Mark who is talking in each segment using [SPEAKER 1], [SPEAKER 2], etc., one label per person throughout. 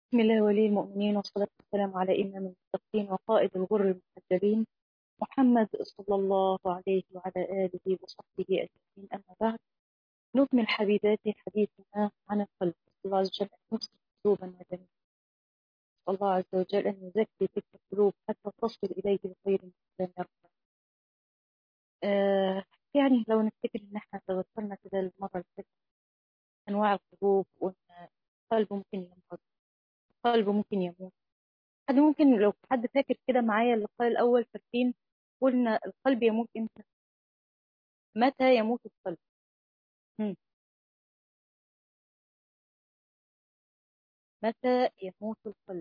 [SPEAKER 1] بسم الله ولي المؤمنين والصلاة والسلام على إمام المتقين وقائد الغر المحجلين محمد صلى الله عليه وعلى آله وصحبه أجمعين أما بعد نكمل حبيباتي حديثنا عن القلب الله عز وجل أن يصلح قلوبنا جميعا الله عز وجل أن يزكي تلك القلوب حتى تصل إليه بخير من يرضى آه يعني لو نفتكر إن احنا تذكرنا كده المرة اللي فاتت أنواع القلوب وأن القلب ممكن يمرض القلب ممكن يموت حد ممكن لو حد فاكر كده معايا اللقاء الأول فاكرين قلنا القلب يموت إمتى متى يموت القلب مم. متى يموت القلب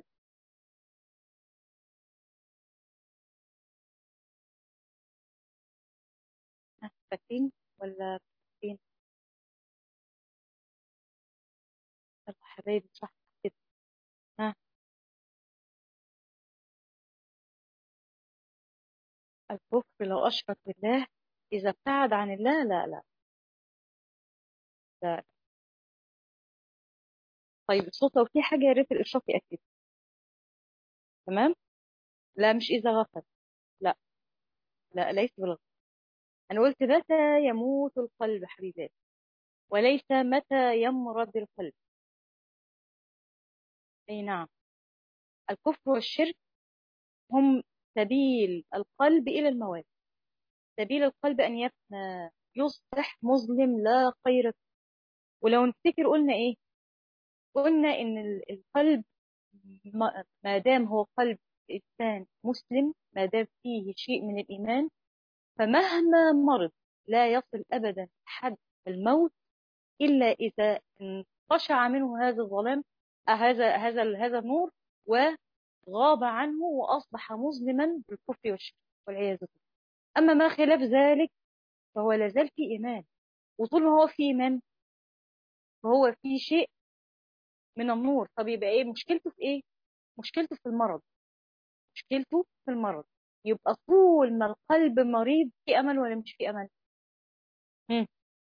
[SPEAKER 1] ها، فاكرين ولا فاكرين يلا حبايبي صح كده ها الكفر لو أشرك بالله إذا ابتعد عن الله لا لا لا طيب الصوت لو في حاجة يا ريت الإشراف يأكد تمام لا مش إذا غفل لا لا ليس بالغفل أنا قلت متى يموت القلب حبيباتي وليس متى يمرض القلب أي نعم الكفر والشرك هم سبيل القلب إلى المواد سبيل القلب أن يفنى يصبح مظلم لا خير فيه ولو نفتكر قلنا إيه قلنا إن ال- القلب ما ما دام هو قلب إنسان مسلم ما دام فيه شيء من الإيمان فمهما مرض لا يصل أبدا حد الموت إلا إذا انقشع منه هذا الظلام آه، هذا هذا هذا النور وغاب عنه وأصبح مظلما بالكفر والشرك والعياذ بالله أما ما خلاف ذلك فهو لا زال في إيمان وطول ما هو في إيمان فهو في شيء من النور طب يبقى إيه مشكلته في إيه؟ مشكلته في المرض مشكلته في المرض يبقى طول ما القلب مريض في أمل ولا مش في أمل؟ مم.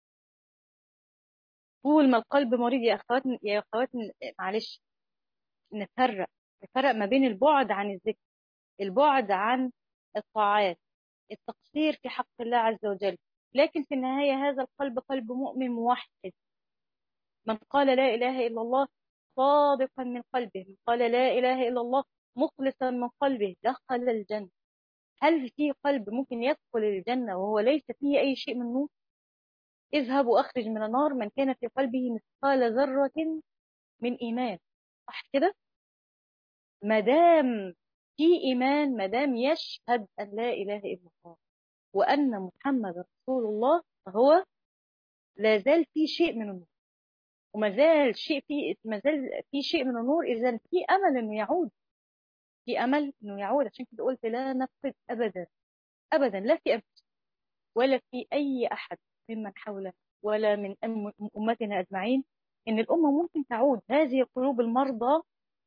[SPEAKER 1] طول ما القلب مريض يا أخوات يا أخوات معلش نفرق نفرق ما بين البعد عن الذكر البعد عن الطاعات التقصير في حق الله عز وجل لكن في النهاية هذا القلب قلب مؤمن موحد من قال لا إله إلا الله صادقا من قلبه من قال لا إله إلا الله مخلصا من قلبه دخل الجنة هل في قلب ممكن يدخل الجنة وهو ليس فيه أي شيء من نور اذهب وأخرج من النار من كان في قلبه مثقال ذرة من إيمان صح كده ما دام في إيمان ما دام يشهد أن لا إله إلا الله وأن محمد رسول الله فهو لا زال في شيء من النور وما زال شيء في ما زال في شيء من النور إذا في أمل إنه يعود في أمل إنه يعود عشان كده قلت لا نفقد أبدا أبدا لا في أنفسنا ولا في أي أحد ممن حولنا ولا من أم- أمتنا أجمعين إن الأمة ممكن تعود هذه قلوب المرضى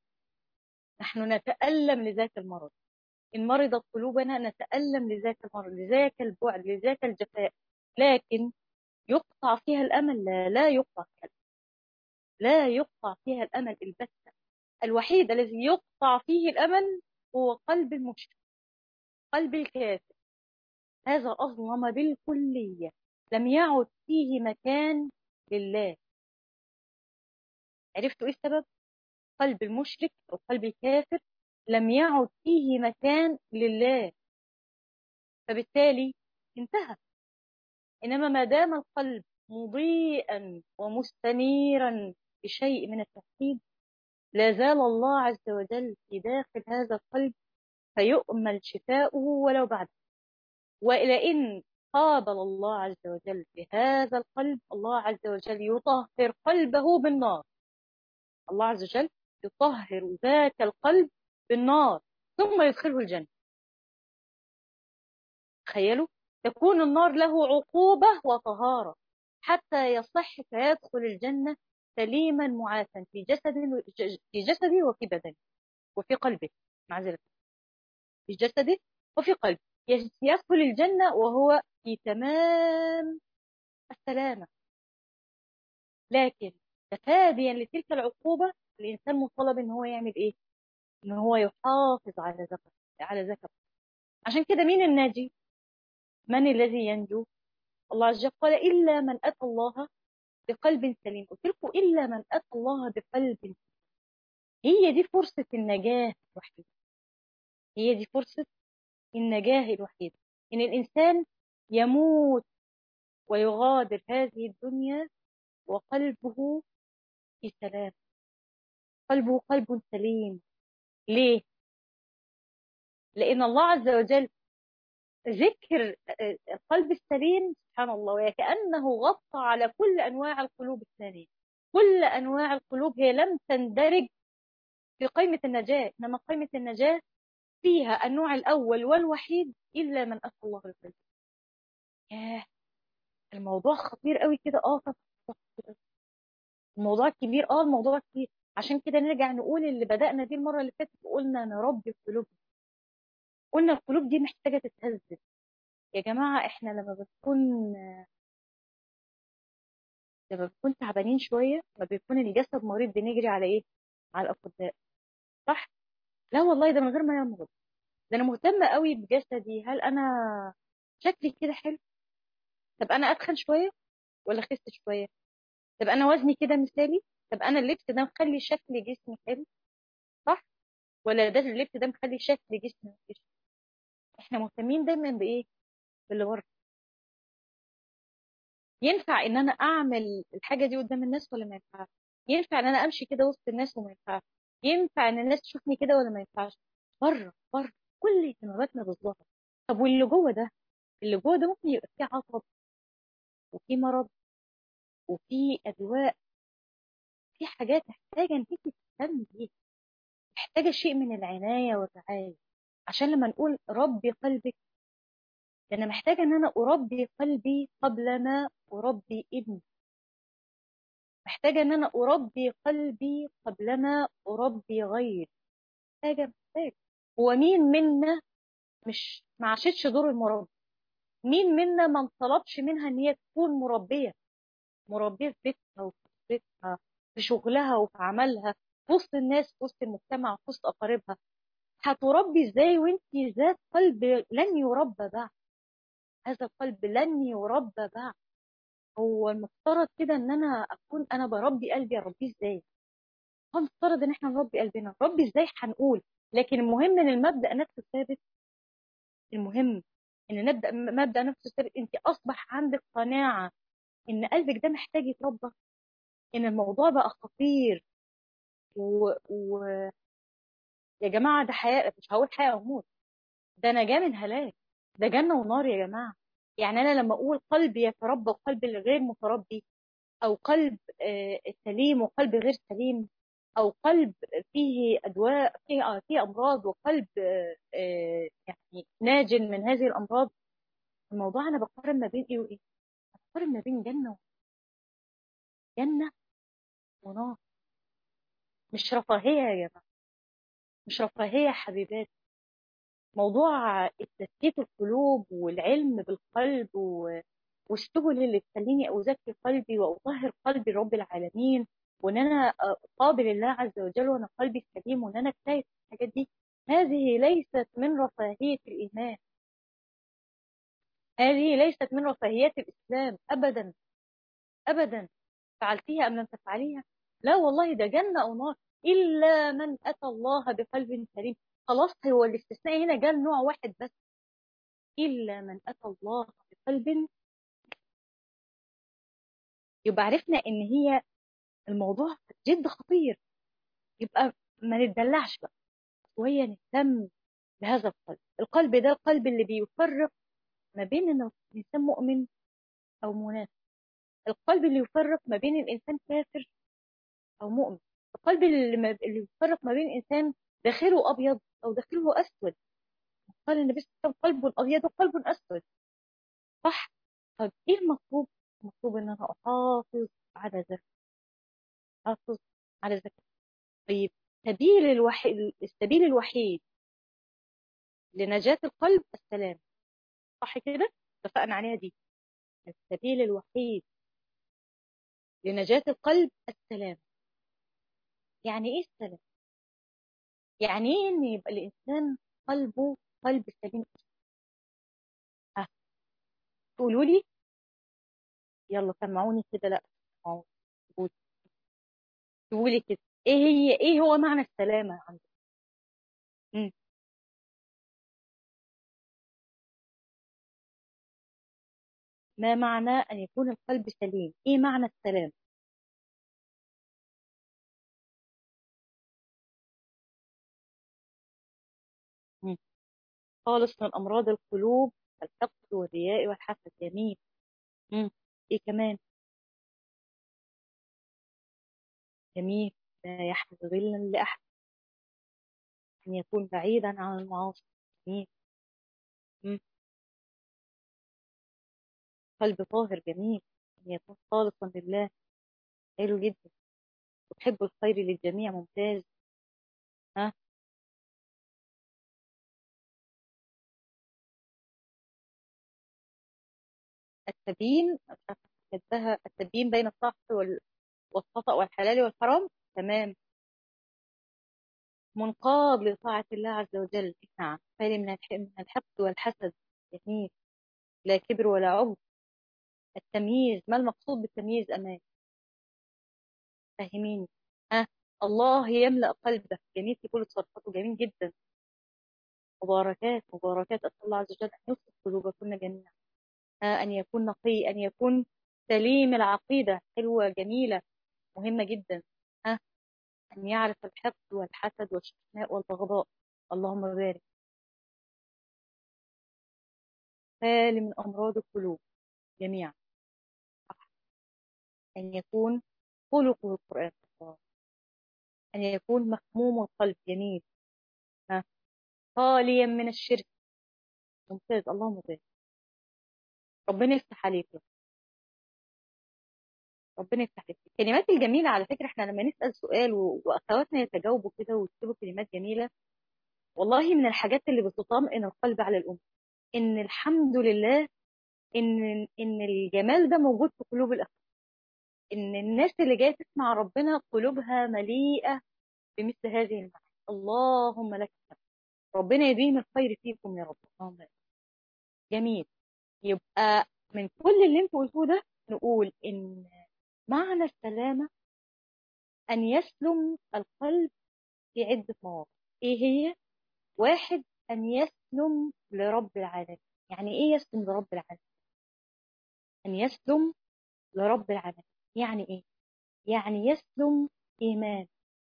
[SPEAKER 1] نحن نتألم لذاك المرض إن مرضت قلوبنا نتألم لذاك المرض لذاك البعد لذاك الجفاء لكن يقطع فيها الأمل لا لا يقطع فيها الأمل. لا يقطع فيها الأمل البتة الوحيد الذي يقطع فيه الأمل هو قلب المشرك قلب الكافر هذا أظلم بالكلية لم يعد فيه مكان لله عرفتوا إيه السبب؟ قلب المشرك أو قلب الكافر لم يعد فيه مكان لله فبالتالي انتهى إنما ما دام القلب مضيئا ومستنيرا بشيء من التوحيد لا زال الله عز وجل في داخل هذا القلب فيؤمل شفاؤه ولو بعد وإلى إن قابل الله عز وجل بهذا القلب الله عز وجل يطهر قلبه بالنار الله عز وجل يطهر ذاك القلب بالنار ثم يدخله الجنة تخيلوا تكون النار له عقوبة وطهارة حتى يصح فيدخل الجنة سليما معافا في جسد في جسده وفي بدنه وفي قلبه معذرة في جسده وفي قلبه يدخل الجنة وهو في تمام السلامة لكن تفاديا لتلك العقوبة الانسان مطالب ان هو يعمل ايه ان هو يحافظ على زكاة على زكاة عشان كده مين الناجي من الذي ينجو الله عز وجل قال الا من اتى الله بقلب سليم قلت لكم الا من اتى الله بقلب سليم هي دي فرصة النجاة الوحيدة هي دي فرصة النجاة الوحيدة إن الإنسان يموت ويغادر هذه الدنيا وقلبه في سلام قلبه قلب سليم ليه؟ لأن الله عز وجل ذكر القلب السليم سبحان الله وكأنه غطى على كل أنواع القلوب الثانية كل أنواع القلوب هي لم تندرج في قائمة النجاة إنما قائمة النجاة فيها النوع الأول والوحيد إلا من أتى الله بالقلب ياه الموضوع خطير قوي كده اه طبعا الموضوع كبير اه الموضوع كبير عشان كده نرجع نقول اللي بدأنا بيه المرة اللي فاتت وقلنا نربي القلوب قلنا القلوب دي محتاجة تتهذب يا جماعة احنا لما بنكون لما بنكون تعبانين شوية ما بيكون الجسد مريض بنجري على ايه على الأطباء صح لا والله ده من غير ما يمرض ده انا مهتمة قوي بجسدي هل انا شكلي كده حلو طب انا اتخن شوية ولا خست شوية طب انا وزني كده مثالي طب انا اللبس ده مخلي شكل جسمي حلو صح ولا ده اللبس ده مخلي شكل جسمي وحش احنا مهتمين دايما بايه باللي بره ينفع ان انا اعمل الحاجه دي قدام الناس ولا ما ينفعش ينفع ان انا امشي كده وسط الناس وما ينفعش ينفع ان الناس تشوفني كده ولا ما ينفعش بره بره كل اهتماماتنا بالظهر طب واللي جوه ده اللي جوه ده ممكن يبقى فيه عصب وفي مرض وفي ادواء في حاجات محتاجه ان انت تهتمي بيها محتاجه شيء من العنايه والرعايه عشان لما نقول ربي قلبك ده انا محتاجه ان انا اربي قلبي قبل ما اربي ابني محتاجه ان انا اربي قلبي قبل ما اربي غيري محتاجه محتاجه هو مين منا مش ما عاشتش دور المربي مين منا ما طلبش منها ان هي تكون مربيه مربيه في بيتها وفي بيتها في شغلها وفي عملها في وسط الناس في وسط المجتمع في وسط اقاربها هتربي ازاي وانت ذات قلب لن يربى بعد هذا القلب لن يربى بعد هو المفترض كده ان انا اكون انا بربي قلبي اربيه ازاي هو المفترض ان احنا نربي قلبنا نربي ازاي هنقول لكن المهم ان المبدا نفسه ثابت المهم ان نبدا مبدا نفسه ثابت انت اصبح عندك قناعه ان قلبك ده محتاج يتربى ان الموضوع بقى خطير و... و... يا جماعه ده حياه مش هقول حياه وموت ده نجاه من هلاك ده جنه ونار يا جماعه يعني انا لما اقول قلبي يتربى وقلب الغير متربي او قلب سليم وقلب غير سليم او قلب فيه ادواء فيه فيه امراض وقلب يعني ناج من هذه الامراض الموضوع انا بقارن ما بين ايه وايه بقارن ما بين جنه جنه ونار مش رفاهيه يا جماعه مش رفاهيه حبيبات موضوع تثبيت القلوب والعلم بالقلب و... والسبل اللي تخليني أزكي قلبي وأطهر قلبي رب العالمين وإن أنا أقابل الله عز وجل وأنا قلبي سليم وإن أنا اجتهد في الحاجات دي هذه ليست من رفاهية الإيمان هذه ليست من رفاهيات الإسلام أبدا أبدا فعلتيها أم لم تفعليها لا والله ده جنة أو نار إلا من أتى الله بقلب سليم خلاص هو الاستثناء هنا جاء نوع واحد بس إلا من أتى الله بقلب يبقى عرفنا إن هي الموضوع جد خطير يبقى ما نتدلعش بقى وهي نهتم بهذا القلب القلب ده القلب اللي بيفرق ما بين إن الإنسان مؤمن أو منافق القلب اللي يفرق ما بين الإنسان كافر أو مؤمن القلب اللي, اللي يفرق ما بين إنسان داخله أبيض أو داخله أسود قال النبي صلى الله عليه وسلم قلب أبيض وقلب أسود صح طب إيه المطلوب المطلوب إن أنا أحافظ على ذكر أحافظ على ذكر طيب سبيل الوحيد السبيل الوحيد لنجاة القلب السلام صح كده اتفقنا عليها دي السبيل الوحيد لنجاة القلب السلام يعني ايه السلام يعني ايه ان يبقى الانسان قلبه قلب سليم ها تقولوا لي يلا سمعوني كده لا سمعوني. قولوا قولي كده ايه هي ايه هو معنى السلامة عندك مم. ما معنى ان يكون القلب سليم ايه معنى السلام مم. خالص من امراض القلوب الحقد والرياء والحسد جميل مم. ايه كمان جميل لا يحمل غلا لاحد ان يكون بعيدا عن المعاصي جميل مم. قلب طاهر جميل ان يكون خالصا لله حلو جدا وتحب الخير للجميع ممتاز ها التبيين مش عارفة كتبتها التبيين بين الصح وال- والخطأ والحلال والحرام تمام منقاد لطاعة الله عز وجل نعم خالي من الح- من الحقد والحسد جميل لا كبر ولا عجب التمييز ما المقصود بالتمييز أمان فهميني ها الله يملأ قلبك جميل في كل صفاته جميل جدا مباركات مباركات أسأل الله عز وجل أن يصلح قلوبكن جميعا ها أن يكون نقي أن يكون سليم العقيدة حلوة جميلة مهمة جدا ها أن يعرف الحقد والحسد والشحناء والبغضاء اللهم بارك خالي من أمراض القلوب جميعا صح. أن يكون خلقه القرآن الله. أن يكون مخموم القلب جميل ها خاليا من الشرك ممتاز اللهم بارك ربنا يفتح عليك ربنا يفتح عليك الكلمات الجميلة على فكرة احنا لما نسأل سؤال و- وأخواتنا يتجاوبوا كده ويكتبوا كلمات جميلة والله من الحاجات اللي بتطمئن القلب على الأمة إن الحمد لله إن إن الجمال ده موجود في قلوب الأخوات إن الناس اللي جاية تسمع ربنا قلوبها مليئة بمثل هذه المعاني اللهم لك الحمد ربنا يديم الخير فيكم يا رب اللهم آمين. جميل يبقى من كل اللي انتوا قلتوه ده نقول ان معنى السلامة ان يسلم القلب في عدة مواضع ايه هي واحد ان يسلم لرب العالمين يعني ايه يسلم لرب العالمين ان يسلم لرب العالمين يعني ايه يعني يسلم ايمان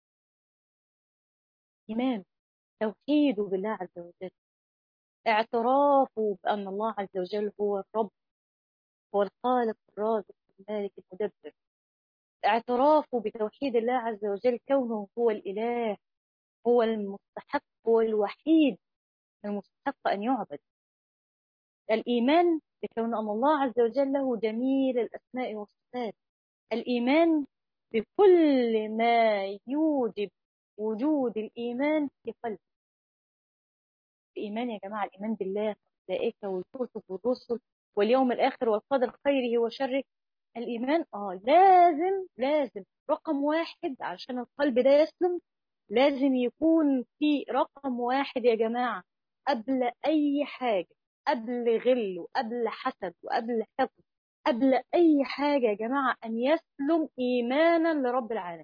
[SPEAKER 1] ايمان توحيده بالله عز وجل اعترافه بان الله عز وجل هو الرب هو الخالق الرازق المالك المدبر اعترافه بتوحيد الله عز وجل كونه هو الإله هو المستحق هو الوحيد المستحق أن يعبد الإيمان بكون أن الله عز وجل له جميل الأسماء والصفات الإيمان بكل ما يوجب وجود الإيمان في قلب الإيمان يا جماعة الإيمان بالله والملائكة والكتب والرسل واليوم الآخر والقدر خيره وشره الإيمان آه لازم لازم رقم واحد عشان القلب ده يسلم لازم يكون في رقم واحد يا جماعة قبل أي حاجة قبل غل وقبل حسد وقبل حقد قبل أي حاجة يا جماعة أن يسلم إيمانا لرب العالمين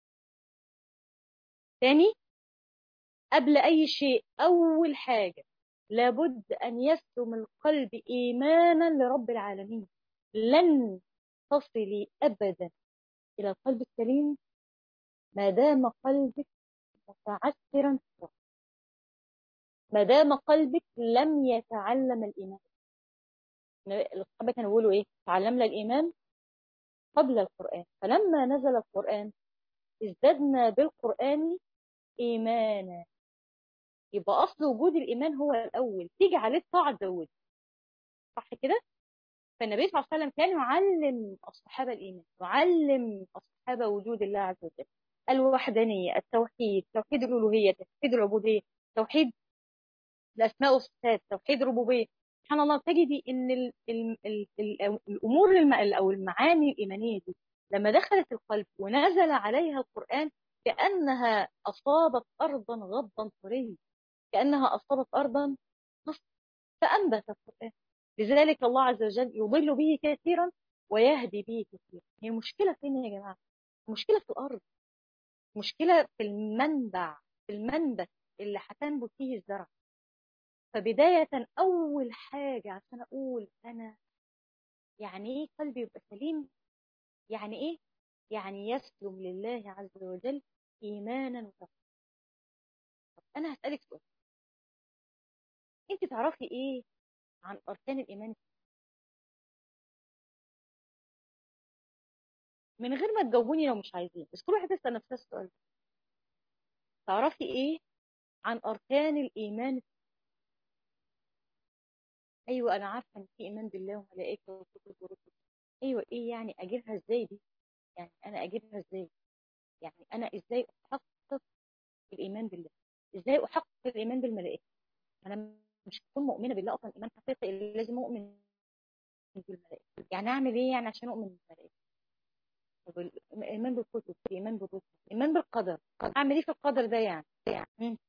[SPEAKER 1] تاني قبل أي شيء أول حاجة لابد أن يسلم القلب إيمانا لرب العالمين لن تصلي أبدا إلى القلب السليم ما دام قلبك متعثرا في الرب. ما دام قلبك لم يتعلم الإيمان الصحابة كانوا بيقولوا إيه تعلمنا الإيمان قبل القرآن فلما نزل القرآن ازددنا بالقرآن إيمانا يبقى أصل وجود الإيمان هو الأول تيجي عليه الطاعة تزود صح كده فالنبي صلى الله عليه وسلم كان يعلم الصحابة الإيمان يعلم الصحابة وجود الله عز وجل الوحدانية التوحيد توحيد الألوهية توحيد العبودية توحيد الأسماء والصفات توحيد الربوبية سبحان الله تجدي إن ال ال ال ال الأمور الم أو المعاني الإيمانية دي لما دخلت القلب ونزل عليها القرآن كأنها أصابت أرضا غضا طريا كأنها أصابت أرضا نصف فأنبت القرآن لذلك الله عز وجل يضل به كثيرا ويهدي به كثيرا هي المشكلة فين يا جماعة المشكلة في الأرض مشكلة في المنبع في المنبت اللي هتنبت فيه الزرع فبداية أول حاجة عشان أقول أنا يعني إيه قلبي يبقى سليم يعني إيه يعني يسلم لله عز وجل إيمانا وتقوى طب أنا هسألك سؤال أنت تعرفي إيه عن أركان الإيمان من غير ما تجاوبوني لو مش عايزين بس كل واحد يسأل نفسها السؤال تعرفي إيه عن أركان الإيمان أيوة أنا عارفة إن في إيمان بالله وملائكة وكتب ورسل أيوة إيه يعني أجيبها إزاي دي يعني أنا أجيبها إزاي يعني أنا إزاي أحقق الإيمان بالله إزاي أحقق الإيمان بالملائكة أنا مش هكون مؤمنة بالله أصلا إيمان حقيقي اللي لازم أؤمن بالملائكة يعني أعمل إيه يعني عشان أؤمن بالملائكة طب الإيمان بالكتب الإيمان بالرسل الإيمان بالقدر أعمل إيه في القدر ده يعني مم.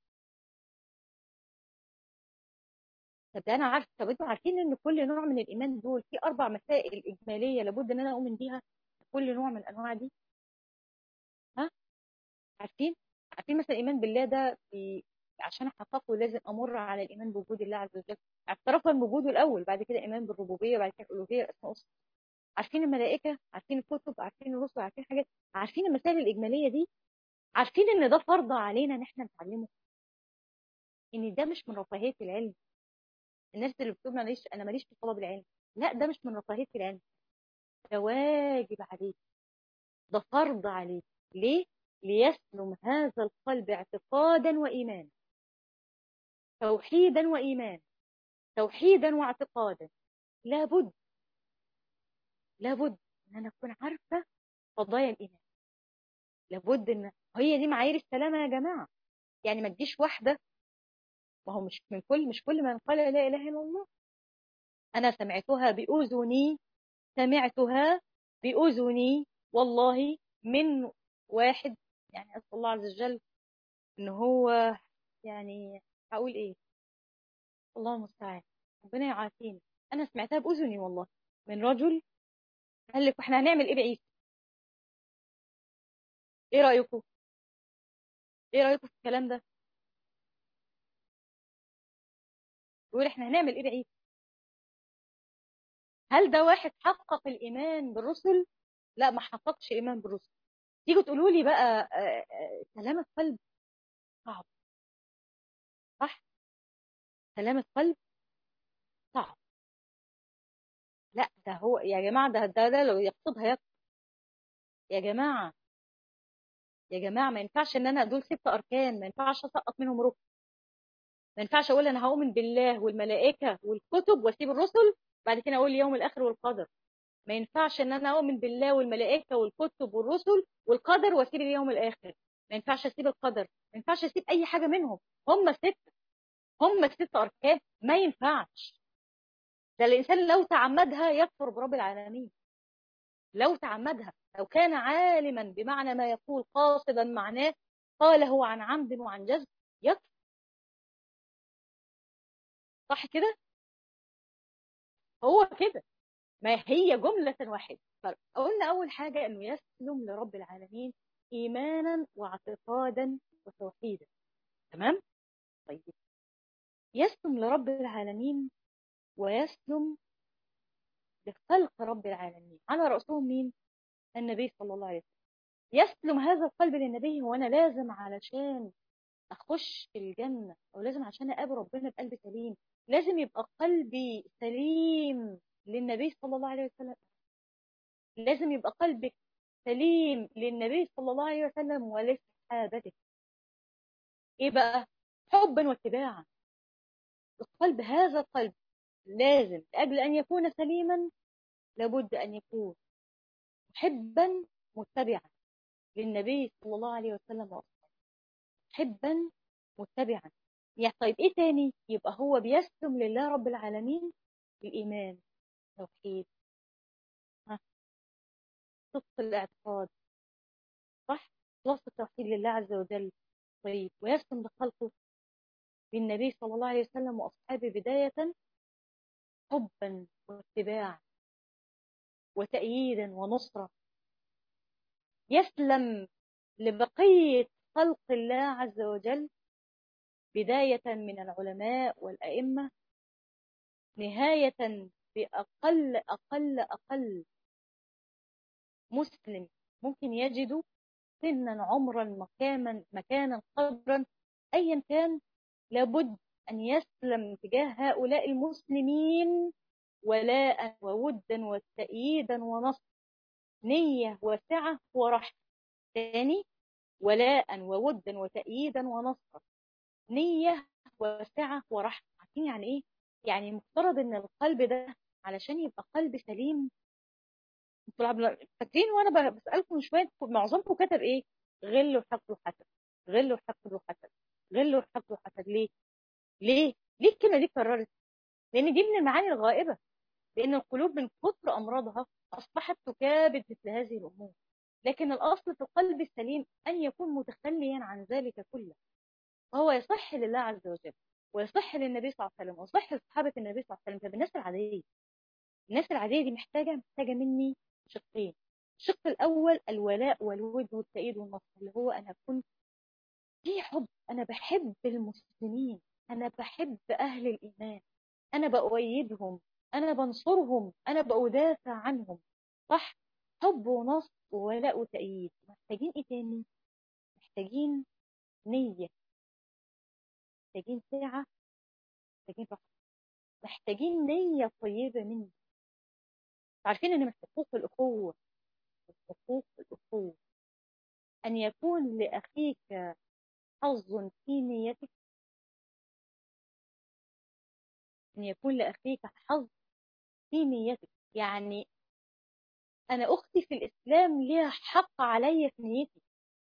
[SPEAKER 1] طب ده انا عارفه طب انتوا عارفين ان كل نوع من الايمان دول في اربع مسائل اجماليه لابد ان انا اؤمن بيها كل نوع من الانواع دي ها عارفين عارفين مثلا الايمان بالله ده في عشان احققه لازم امر على الايمان بوجود الله عز وجل اعترافا بوجوده الاول بعد كده ايمان بالربوبيه بعد كده الالوهيه الاسماء والصفات عارفين الملائكه عارفين الكتب عارفين الرسل عارفين حاجات عارفين المسائل الاجماليه دي عارفين ان ده فرض علينا ان احنا نتعلمه ان ده مش من رفاهيه العلم الناس اللي بتقول معلش انا ماليش في طلب العلم لا ده مش من رفاهيه العلم ده واجب عليك ده فرض عليك ليه ليسلم هذا القلب اعتقادا وايمانا توحيدا وايمانا توحيدا واعتقادا لابد لابد ان انا اكون عارفه قضايا الايمان لابد ان هي دي معايير السلامه يا جماعه يعني ما تجيش واحده ما هو مش من كل مش كل من قال لا اله الا الله انا سمعتها باذني سمعتها باذني والله من واحد يعني اسال الله عز وجل ان هو يعني هقول ايه الله المستعان ربنا يعافيني انا سمعتها باذني والله من رجل قال لك احنا هنعمل ايه بعيسى ايه رايكم ايه رايكم في الكلام ده يقول احنا هنعمل ايه بعيسى هل ده واحد حقق الايمان بالرسل لا ما حققش الايمان بالرسل تيجوا تقولوا لي بقى سلام القلب صعب صح سلام القلب صعب لا ده هو يا جماعه ده ده, ده لو يقصدها يقصد يا جماعه يا جماعه ما ينفعش ان انا دول ست اركان ما ينفعش اسقط منهم ركن ما ينفعش اقول انا هؤمن بالله والملائكه والكتب واسيب الرسل بعد كده اقول اليوم الاخر والقدر ما ينفعش ان انا اؤمن بالله والملائكه والكتب والرسل والقدر واسيب اليوم الاخر ما ينفعش اسيب القدر ما ينفعش اسيب اي حاجه منهم هم ستة هم ست اركان ما ينفعش ده الانسان لو تعمدها يكفر برب العالمين لو تعمدها لو كان عالما بمعنى ما يقول قاصدا معناه قاله عن عمد وعن جزم يكفر صح كده هو كده ما هي جملة واحدة قلنا أول حاجة أنه يسلم لرب العالمين إيمانا واعتقادا وتوحيدا تمام؟ طيب يسلم لرب العالمين ويسلم لخلق رب العالمين على رأسهم مين؟ النبي صلى الله عليه وسلم يسلم هذا القلب للنبي هو أنا لازم علشان أخش في الجنة أو لازم عشان أقابل ربنا بقلب سليم لازم يبقى قلبي سليم للنبي صلى الله عليه وسلم لازم يبقى قلبك سليم للنبي صلى الله عليه وسلم ولصحابته ايه بقى حبا واتباعا القلب هذا القلب لازم قبل ان يكون سليما لابد ان يكون محبا متبعا للنبي صلى الله عليه وسلم واصحابه حبا متبعا يعني طيب ايه تاني يبقى هو بيسلم لله رب العالمين الايمان التوحيد ها صدق الاعتقاد صح إخلاص التوحيد لله عز وجل طيب ويسلم لخلقه بالنبي صلى الله عليه وسلم وأصحابه بداية حبا واتباعا وتأييدا ونصرة يسلم لبقية خلق الله عز وجل بداية من العلماء والأئمة نهاية بأقل أقل أقل مسلم ممكن يجد سنا عمرا مكانا مكانا قدرا أيا كان لابد أن يسلم تجاه هؤلاء المسلمين ولاء وودا وتأييدا ونصر نية واسعة ورحمة ثاني ولاء وودا وتأييدا ونصرا نية واسعة ورحمة عارفين يعني ايه؟ يعني مفترض ان القلب ده علشان يبقى قلب سليم انتوا فاكرين وانا بسألكم من شوية معظمكم كتب ايه؟ غل وحقد وحسد غل وحقد وحسد غل وحقد وحسد ليه؟ ليه؟ ليه الكلمة دي اتكررت؟ لأن دي من المعاني الغائبة لأن القلوب من كثر أمراضها أصبحت تكابد مثل هذه الأمور لكن الأصل في القلب السليم أن يكون متخليا عن ذلك كله وهو يصح لله عز وجل ويصح للنبي صلى الله عليه وسلم ويصح لصحابة النبي صلى الله عليه وسلم طب الناس العادية الناس العادية دي محتاجة محتاجة مني شقين الشق الأول الولاء والود والتأييد والنصر اللي هو أنا أكون في حب أنا بحب المسلمين أنا بحب أهل الإيمان أنا بأؤيدهم أنا بنصرهم أنا بأدافع عنهم صح حب ونصر وولاء وتأييد محتاجين إيه تاني محتاجين نية محتاجين ساعة محتاجين رحمة محتاجين نية طيبة مني عارفين ان من حقوق الأخوة من حقوق الأخوة أن يكون لأخيك حظ في نيتك أن يكون لأخيك حظ في نيتك يعني أنا أختي في الإسلام ليها حق عليا في نيتي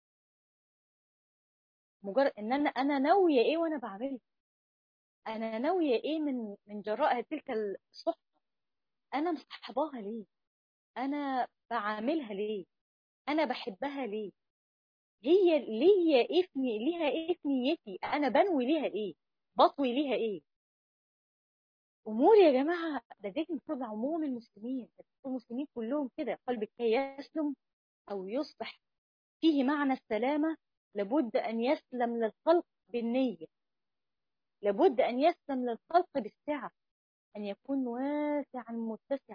[SPEAKER 1] مجرد ان انا انا ناويه ايه وانا بعملها انا ناويه ايه من من جراء تلك الصحبه انا مصاحباها ليه انا بعاملها ليه انا بحبها ليه هي ليا ايه في ليها ايه في نيتي انا بنوي ليها ايه بطوي ليها ايه امور يا جماعه ده دي المفروض عموم المسلمين المسلمين كلهم كده قلبك كي يسلم او يصبح فيه معنى السلامه لابد أن يسلم للخلق بالنية لابد أن يسلم للخلق بالسعة أن يكون واسعا متسع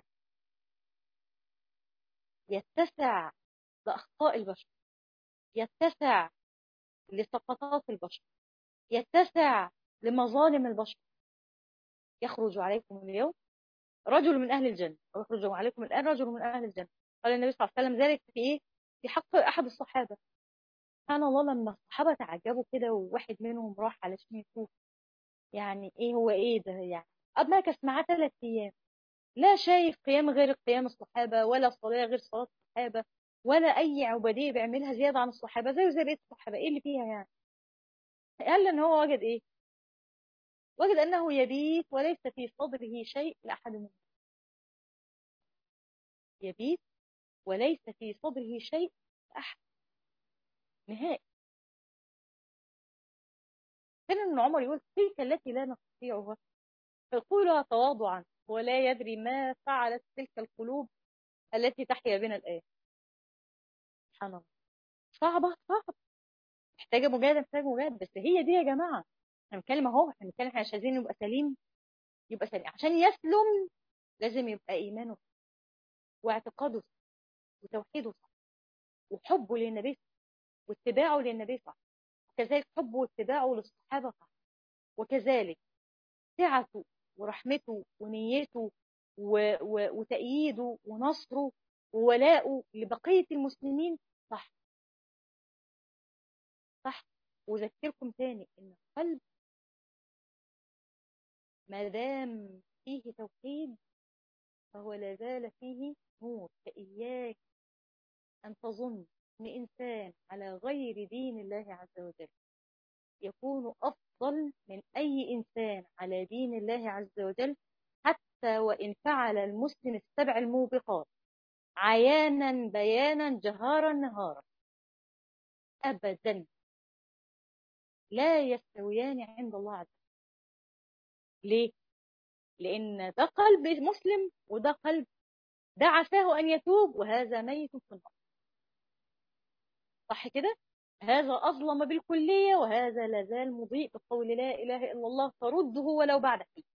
[SPEAKER 1] يتسع لأخطاء البشر يتسع لسقطات البشر يتسع لمظالم البشر يخرج عليكم اليوم رجل من أهل الجنة أو يخرج عليكم الآن رجل من أهل الجنة قال النبي صلى الله عليه وسلم ذلك في إيه؟ في حق أحد الصحابة سبحان الله لما الصحابة تعجبوا كده وواحد منهم راح علشان يشوف يعني ايه هو ايه ده يعني مكث معاه ثلاث ايام لا شايف قيام غير قيام الصحابة ولا صلاة غير صلاة الصحابة ولا أي عبودية بيعملها زيادة عن الصحابة زيه زي بقية الصحابة إيه اللي فيها يعني قال إن هو وجد إيه وجد أنه يبيت وليس في صدره شيء لأحد منهم يبيت وليس في صدره شيء لأحد نهائي كان ابن عمر يقول تلك التي لا نستطيعها فيقولها تواضعا ولا يدري ما فعلت تلك القلوب التي تحيا بنا الآن سبحان الله صعبة صعبة محتاجة مجاهدة محتاجة مجاهدة بس هي دي يا جماعة احنا بنتكلم اهو احنا بنتكلم احنا مش عايزين يبقى سليم يبقى سليم عشان يسلم لازم يبقى إيمانه واعتقاده وتوحيده صح وحبه للنبي واتباعه للنبي صح وكذلك حبه واتباعه للصحابة صح وكذلك سعته ورحمته ونيته و... و... وتأييده ونصره وولاءه لبقية المسلمين صح صح وذكركم تاني ان القلب ما دام فيه توحيد فهو لا زال فيه نور فإياك أن تظن أن إنسان على غير دين الله عز وجل يكون أفضل من أي إنسان على دين الله عز وجل حتى وإن فعل المسلم السبع الموبقات عيانا بيانا جهارا نهارا أبدا لا يستويان عند الله عز وجل ليه؟ لأن ده قلب مسلم وده قلب ده عساه أن يتوب وهذا ميت في النار صح كده؟ هذا أظلم بالكلية وهذا لازال مضيء بقول لا إله إلا الله فرده ولو بعد حين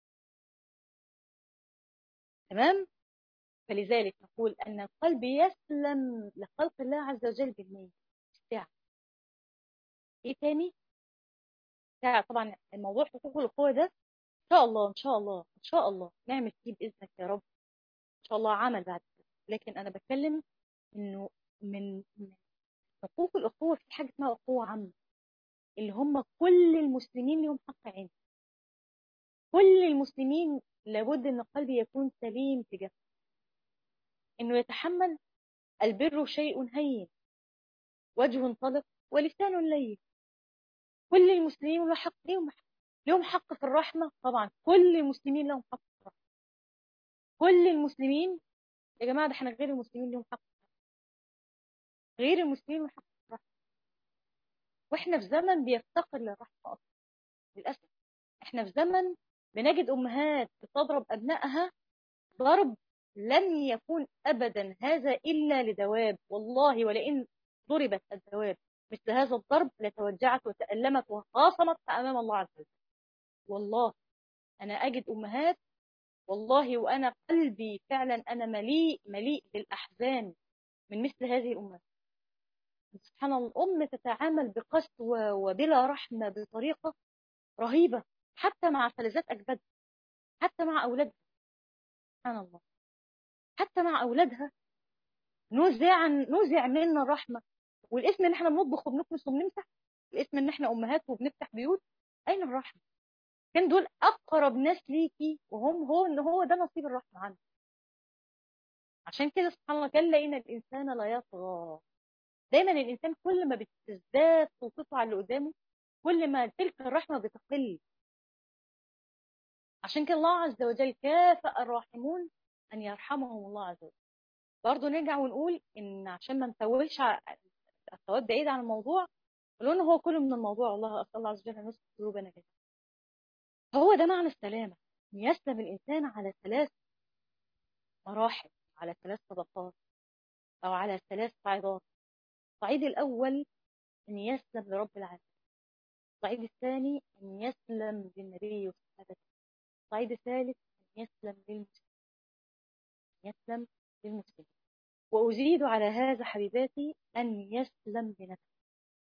[SPEAKER 1] تمام؟ فلذلك نقول أن القلب يسلم لخلق الله عز وجل بالنية الساعة إيه تاني؟ الساعة طبعا الموضوع حقوق الأخوة ده إن شاء الله إن شاء الله إن شاء الله نعمل فيه بإذنك يا رب إن شاء الله عمل بعد كده لكن أنا بتكلم إنه من من حقوق الأخوة في حاجة اسمها أخوة عامة اللي هم كل المسلمين لهم حق عين كل المسلمين لابد ان القلب يكون سليم تجاه انه يتحمل البر شيء هين وجه طلق ولسان لين كل المسلمين لهم حق لهم حق لهم حق في الرحمة طبعا كل المسلمين لهم حق في الرحمة كل المسلمين يا جماعة ده احنا غير المسلمين لهم حق غير المسلمين لهم حق في الرحمة واحنا في زمن بيفتقر للرحمة أصلا للأسف احنا في زمن بنجد أمهات بتضرب أبنائها ضرب لن يكون أبدا هذا إلا لدواب والله ولئن ضربت الدواب مثل هذا الضرب لتوجعت وتألمت وخاصمت أمام الله عز وجل والله أنا أجد أمهات والله وأنا قلبي فعلا أنا مليء مليء بالأحزان من مثل هذه الأمهات سبحان الله الأم تتعامل بقسوة وبلا رحمة بطريقة رهيبة حتى مع فلذات أجدادها حتى مع أولادها سبحان الله حتى مع أولادها نزع نزع منا الرحمة والاسم ان احنا بنطبخ وبنكنس وبنمسح الاسم ان احنا امهات وبنفتح بيوت اين الرحمة كان دول اقرب ناس ليكي وهم هو ان هو ده نصيب الرحمة عنه عشان كده سبحان الله كلا ان الانسان لا يطغى دايما الانسان كل ما بتزداد سلطته على اللي قدامه كل ما تلك الرحمة بتقل عشان كده الله عز وجل كافأ الراحمون أن يرحمهم الله عز وجل برضه نرجع ونقول إن عشان ما نتوهش الأخوات بعيد عن الموضوع ولو إن هو كله من الموضوع الله أسأل الله عز وجل أن يصلح قلوبنا جميعا هو ده معنى السلامة أن يسلم الإنسان على ثلاث مراحل على ثلاث طبقات أو على ثلاث صعيدات الصعيد الأول أن يسلم لرب العالمين الصعيد الثاني أن يسلم للنبي وصحابته الصعيد الثالث أن يسلم للمسلمين يسلم للمسلمين وأزيد على هذا حبيباتي أن يسلم لنفسه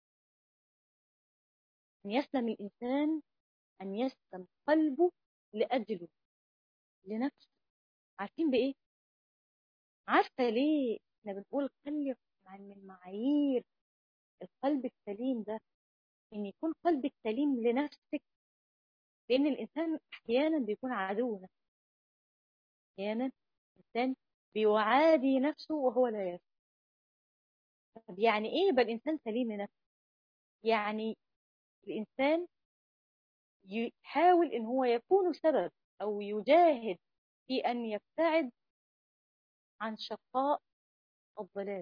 [SPEAKER 1] أن يسلم الإنسان أن يسلم قلبه لأجله لنفسه عارفين بإيه؟ عارفة ليه احنا بنقول خلي من معايير القلب السليم ده ان يكون قلبك سليم لنفسك لان الانسان احيانا بيكون عدو نفسه احيانا الانسان بيعادي نفسه وهو لا يفهم طب يعني ايه يبقى الانسان سليم لنفسه يعني الانسان يحاول ان هو يكون سبب او يجاهد في ان يبتعد عن شقاء الضلال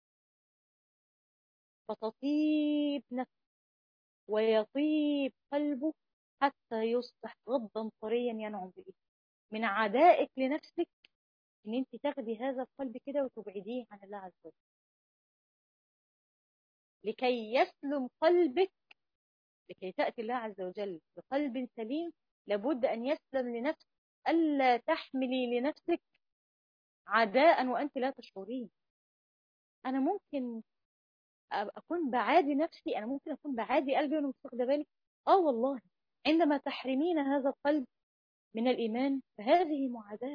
[SPEAKER 1] فتطيب نفسه ويطيب قلبه حتى يصبح غضا طريا ينعم به من عدائك لنفسك ان انت تاخدي هذا القلب كده وتبعديه عن الله عز وجل لكي يسلم قلبك لكي تأتي الله عز وجل بقلب سليم لابد أن يسلم لنفسك ألا تحملي لنفسك عداء وأنت لا تشعرين أنا ممكن أكون بعادي نفسي أنا ممكن أكون بعادي قلبي وأنا مش واخدة بالي آه والله عندما تحرمين هذا القلب من الإيمان فهذه معاداة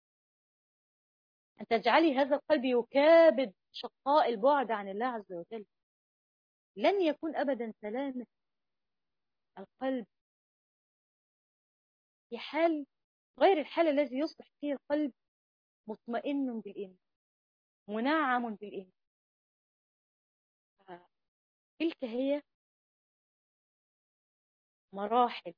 [SPEAKER 1] أن تجعلي هذا القلب يكابد شقاء البعد عن الله عز وجل لن يكون أبدا سلامة القلب في حال غير الحال الذي يصبح فيه القلب مطمئن بالإيمان منعم بالإيمان تلك هي مراحل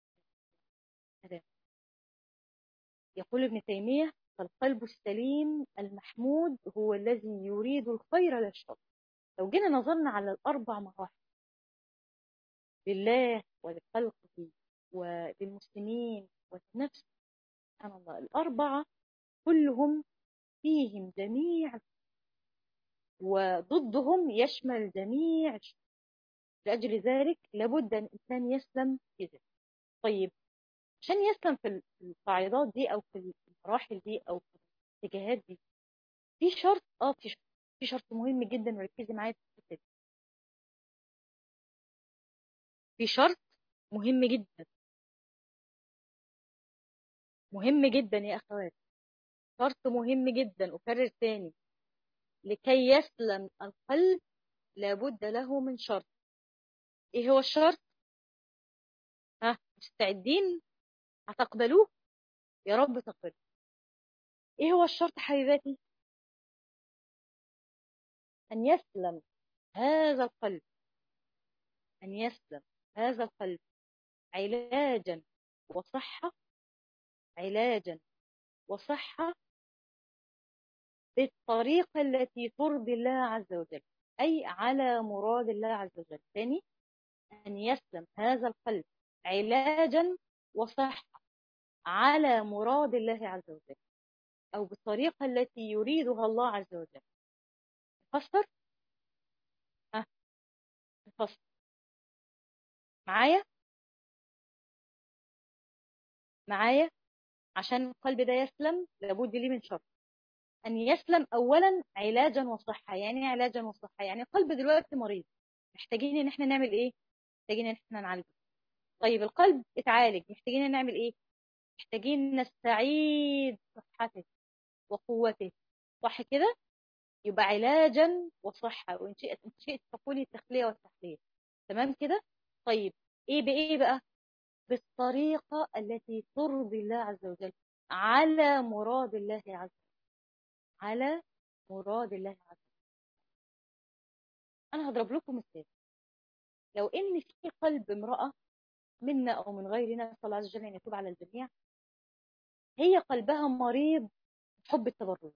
[SPEAKER 1] يقول ابن تيمية فالقلب السليم المحمود هو الذي يريد الخير لا الشر لو جينا نظرنا على الأربع مراحل لله ولخلقه وللمسلمين وللنفس سبحان الله الأربعة كلهم فيهم جميع وضدهم يشمل جميع لأجل ذلك لابد أن الإنسان يسلم في ذلك طيب عشان يسلم في القاعدات دي أو في المراحل دي أو في الاتجاهات دي في شرط اه في شرط في شرط مهم جدا وركزي معايا في الحته دي في شرط مهم جدا مهم جدا يا اخوات شرط مهم جدا اكرر تاني لكي يسلم القلب لابد له من شرط ايه هو الشرط ها مستعدين هتقبلوه يا رب تقبلوا ايه هو الشرط حبيباتي أن يسلم هذا القلب أن يسلم هذا القلب علاجا وصحة علاجا وصحة بالطريقة التي ترضي الله عز وجل أي على مراد الله عز وجل ثاني أن يسلم هذا القلب علاجا وصحة على مراد الله عز وجل أو بالطريقة التي يريدها الله عز وجل نفسر ها نفسر معايا معايا عشان القلب ده يسلم لابد ليه من شرط أن يسلم أولا علاجا وصحة يعني علاجا وصحة يعني القلب دلوقتي مريض محتاجين إن احنا نعمل إيه محتاجين إن احنا نعالجه طيب القلب اتعالج محتاجين إن نعمل إيه محتاجين نستعيد صحته وقوته صح كده يبقى علاجا وصحة وإن شئت إن شئت تقولي التخلية والتحلية تمام كده طيب إيه بإيه بقى بالطريقة التي ترضي الله عز وجل على مراد الله عز وجل على مراد الله عز وجل أنا هضرب لكم مثال لو إن في قلب امرأة منا أو من غيرنا نسأل الله عز وجل أن يتوب على الجميع هي قلبها مريض بحب التبرج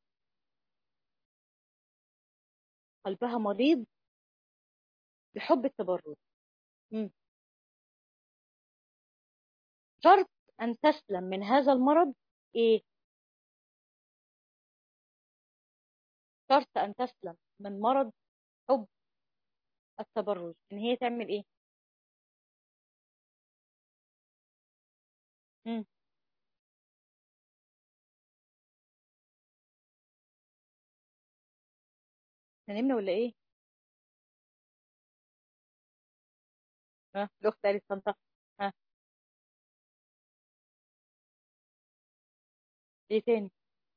[SPEAKER 1] قلبها مريض بحب التبرج مم. شرط أن تسلم من هذا المرض إيه؟ شرط أن تسلم من مرض حب التبرج إن هي تعمل إيه؟ مم. نمنا ولا إيه؟ ها الأخت قالت تنطق ها إيه تاني؟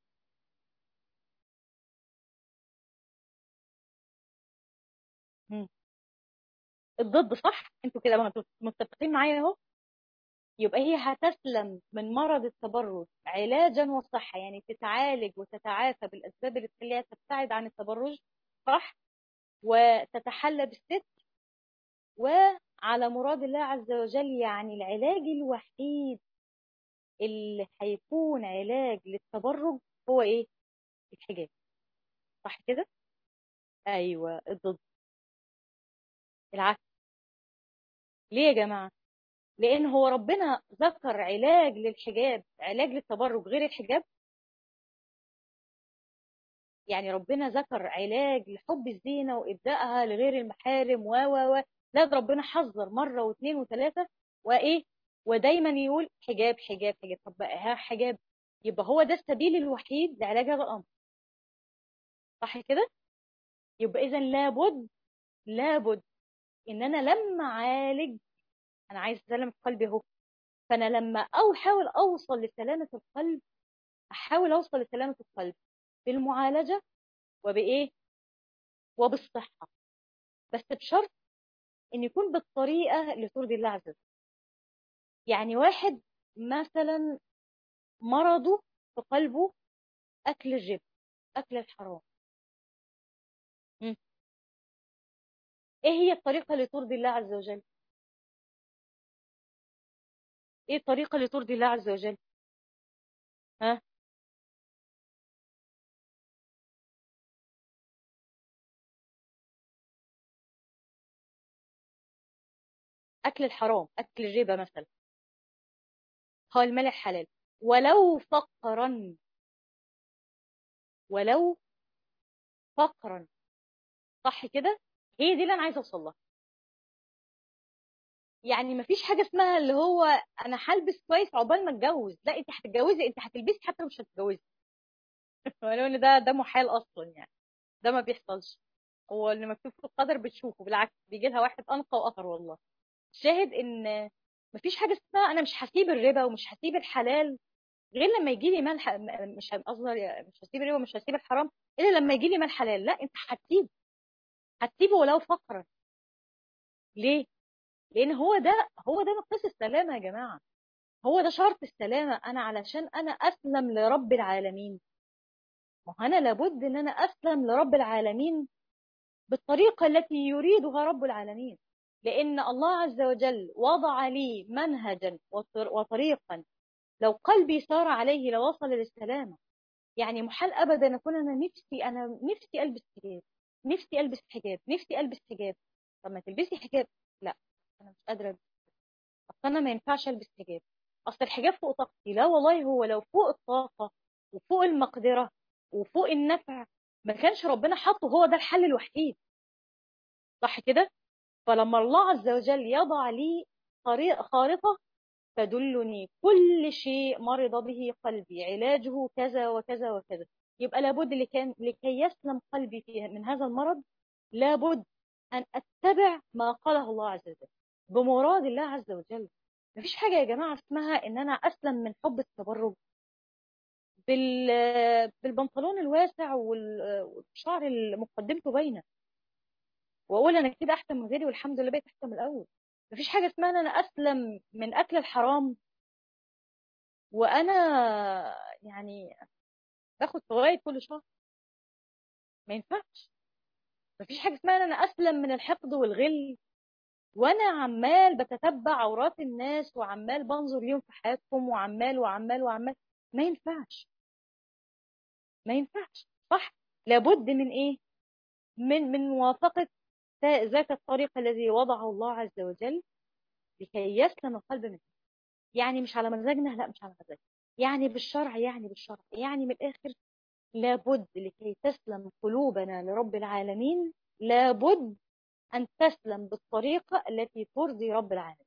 [SPEAKER 1] مم. الضد صح؟ انتوا كده ما انتوا متفقين معايا اهو يبقى هي هتسلم من مرض التبرج علاجا وصحة يعني تتعالج وتتعافى بالأسباب اللي تخليها تبتعد عن التبرج صح وتتحلى بالست وعلى مراد الله عز وجل يعني العلاج الوحيد اللي هيكون علاج للتبرج هو ايه الحجاب صح كده ايوه الضد العكس ليه يا جماعه لان هو ربنا ذكر علاج للحجاب علاج للتبرج غير الحجاب يعني ربنا ذكر علاج لحب الزينة وإبدائها لغير المحارم و و و لا ده ربنا حذر مرة واثنين وثلاثة وإيه ودايما يقول حجاب حجاب حجاب طب بقى ها حجاب يبقى هو ده السبيل الوحيد لعلاج هذا الأمر صح كده يبقى إذا لابد لابد إن أنا لما أعالج أنا عايز سلامة قلبي أهو فأنا لما أو أحاول أوصل لسلامة القلب أحاول أوصل لسلامة القلب بالمعالجة وبإيه وبالصحة بس بشرط إن يكون بالطريقة اللي ترضي الله عز وجل يعني واحد مثلا مرضه في قلبه أكل الربا أكل الحرام م. إيه هي الطريقة اللي ترضي الله عز وجل إيه الطريقة اللي ترضي الله عز وجل ها اكل الحرام اكل الربا مثلا هو المال الحلال ولو فقرا ولو فقرا صح كده هي دي اللي انا عايزه اوصل لها يعني مفيش حاجه اسمها اللي هو انا هلبس كويس عقبال ما اتجوز لا انت هتتجوزي انت هتلبسي حتى مش هتتجوزي ولو ان ده ده محال اصلا يعني ده ما بيحصلش هو اللي مكتوب في القدر بتشوفه بالعكس بيجي لها واحد انقى واطهر والله شاهد ان مفيش حاجه اسمها انا مش هسيب الربا ومش هسيب الحلال غير لما يجي لي مال ح... مش قصدي مش هسيب الربا ومش هسيب الحرام الا لما يجي لي مال حلال لا انت هتسيبه هتسيبه ولو فقرا ليه لان هو ده هو ده مقياس السلامه يا جماعه هو ده شرط السلامه انا علشان انا اسلم لرب العالمين ما انا لابد ان انا اسلم لرب العالمين بالطريقه التي يريدها رب العالمين لان الله عز وجل وضع لي منهجا وطريقا لو قلبي سار عليه لوصل للسلامه يعني محال ابدا اكون انا نفسي انا نفسي البس حجاب نفسي البس حجاب نفسي البس حجاب طب ما تلبسي حجاب لا انا مش قادره البس اصل انا ما ينفعش البس حجاب اصل الحجاب فوق طاقتي لا والله هو لو فوق الطاقه وفوق المقدره وفوق النفع ما كانش ربنا حطه هو ده الحل الوحيد صح كده فلما الله عز وجل يضع لي طريق خارطه تدلني كل شيء مرض به قلبي علاجه كذا وكذا وكذا يبقى لابد لكي, لكي يسلم قلبي فيه من هذا المرض لابد أن أتبع ما قاله الله عز وجل بمراد الله عز وجل مفيش حاجة يا جماعة اسمها إن أنا أسلم من حب التبرج بال... بالبنطلون الواسع والشعر اللي مقدمته باينة وأقول أنا كده أحسن من غيري والحمد لله بقيت أحسن من الأول مفيش حاجة اسمها ان انا اسلم من اكل الحرام وانا يعني باخد فوائد كل شهر ما ينفعش مفيش حاجة اسمها ان انا اسلم من الحقد والغل وانا عمال بتتبع عورات الناس وعمال بنظر ليهم في حياتهم وعمال وعمال وعمال ما ينفعش ما ينفعش صح لابد من ايه من من موافقة ذات الطريق الذي وضعه الله عز وجل لكي يسلم القلب منه يعني مش على مزاجنا لا مش على مزاجنا يعني بالشرع يعني بالشرع يعني من الآخر لابد لكي تسلم قلوبنا لرب العالمين لابد أن تسلم بالطريقة التي ترضي رب العالمين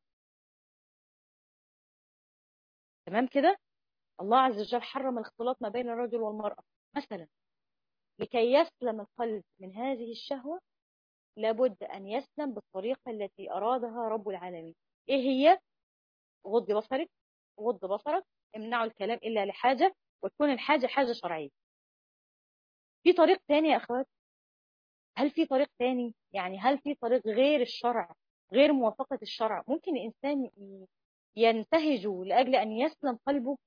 [SPEAKER 1] تمام كده الله عز وجل حرم الاختلاط ما بين الرجل والمرأة مثلا لكي يسلم القلب من هذه الشهوة لابد أن يسلم بالطريقة التي أرادها رب العالمين إيه هي؟ غض بصرك غض بصرك امنعوا الكلام إلا لحاجة وتكون الحاجة حاجة شرعية في طريق تاني يا أخوات هل في طريق تاني يعني هل في طريق غير الشرع غير موافقة الشرع ممكن الإنسان ينتهج لأجل أن يسلم قلبه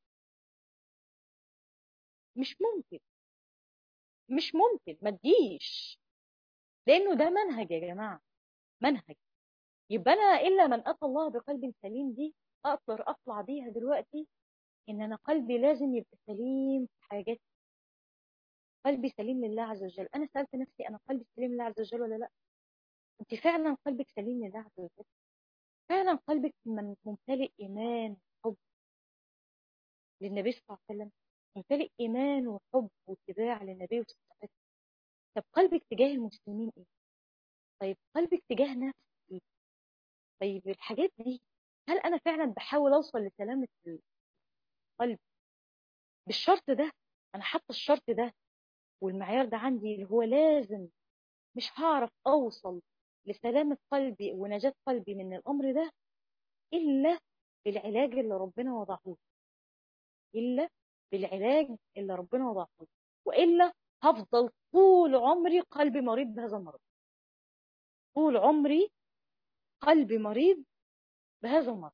[SPEAKER 1] مش ممكن مش ممكن ما تجيش لانه ده منهج يا جماعه منهج يبقى انا الا من اتى الله بقلب سليم دي اقدر اطلع بيها دلوقتي ان انا قلبي لازم يبقى سليم في حاجات قلبي سليم لله عز وجل انا سالت نفسي انا قلبي سليم لله عز وجل ولا لا انت فعلا قلبك سليم لله عز وجل فعلا قلبك من ممتلئ ايمان وحب للنبي صلى الله عليه وسلم ممتلئ ايمان وحب واتباع للنبي وصحبه طب قلبك تجاه المسلمين ايه طيب قلبك تجاه نفسك ايه طيب الحاجات دي هل انا فعلا بحاول اوصل لسلامة القلب بالشرط ده انا حاطه الشرط ده والمعيار ده عندي اللي هو لازم مش هعرف اوصل لسلامة قلبي ونجاة قلبي من الامر ده الا بالعلاج اللي ربنا وضعه الا بالعلاج اللي ربنا وضعه والا هفضل طول عمري قلبي مريض بهذا المرض طول عمري قلبي مريض بهذا المرض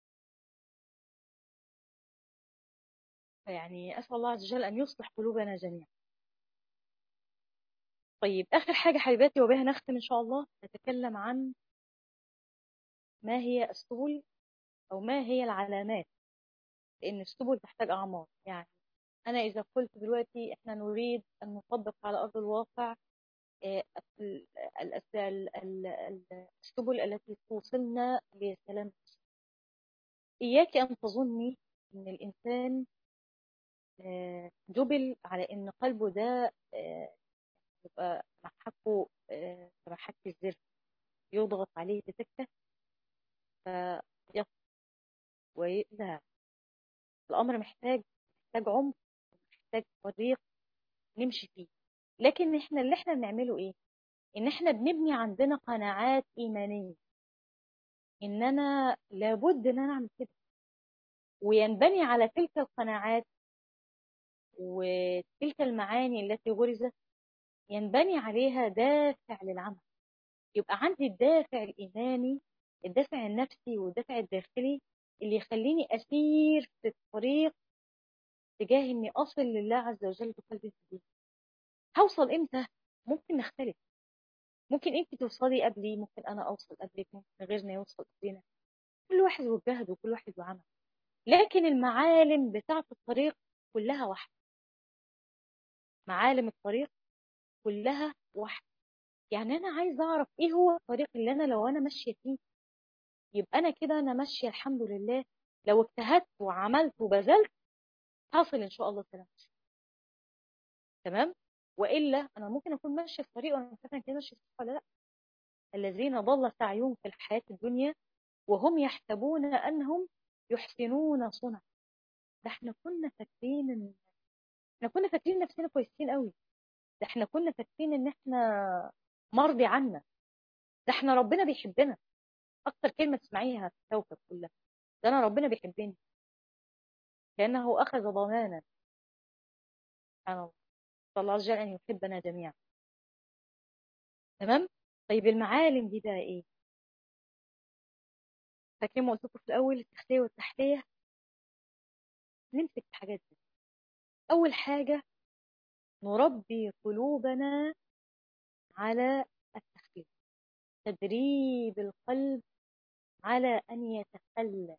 [SPEAKER 1] يعني أسأل الله عز وجل أن يصلح قلوبنا جميعا طيب آخر حاجة حبيباتي وبها نختم إن شاء الله نتكلم عن ما هي السبل أو ما هي العلامات لأن السبل تحتاج أعمار يعني أنا إذا قلت دلوقتي إحنا نريد أن نطبق على أرض الواقع آه، ال- ال- ال- ال- ال- السبل التي توصلنا لسلام إياك أن تظني أن الإنسان آه، جبل على أن قلبه ده آه، يبقى محكه آه، كمحك الزر يضغط عليه بسكة فيصل ويقلع الأمر محتاج محتاج عمق محتاج طريق نمشي فيه لكن احنا اللي احنا بنعمله ايه ان احنا بنبني عندنا قناعات ايمانيه ان انا لابد ان انا اعمل كده وينبني على تلك القناعات وتلك المعاني التي غرزت ينبني عليها دافع للعمل يبقى عندي الدافع الايماني الدافع النفسي والدافع الداخلي اللي يخليني اسير في الطريق تجاه اني اصل لله عز وجل بقلب سليم هوصل امتى ممكن نختلف ممكن انت توصلي قبلي ممكن انا اوصل قبلك ممكن غيرنا يوصل قبلنا كل واحد وجهد وكل واحد وعمل لكن المعالم بتاعة الطريق كلها واحدة معالم الطريق كلها واحدة يعني انا عايزه اعرف ايه هو الطريق اللي انا لو انا ماشيه فيه يبقى انا كده انا ماشيه الحمد لله لو اجتهدت وعملت وبذلت حاصل ان شاء الله سلامتي تمام والا انا ممكن اكون ماشيه في طريق وانا مش فاكره كده ماشيه صح ولا لا الذين ضل سعيهم في الحياه الدنيا وهم يحسبون انهم يحسنون صنعا ده احنا كنا فاكرين ان احنا كنا فاكرين نفسنا كويسين قوي ده احنا كنا فاكرين ان احنا مرضي عنا ده احنا ربنا بيحبنا اكتر كلمه تسمعيها في الكوكب كلها ده انا ربنا بيحبني كانه اخذ ضمانا سبحان الله صلى الله عز وجل ان يحبنا جميعا تمام طيب المعالم دي بقى ايه فاكرين ما قلت لكم في الاول التخليه والتحليه نمسك الحاجات دي اول حاجه نربي قلوبنا على التخليه تدريب القلب على ان يتخلى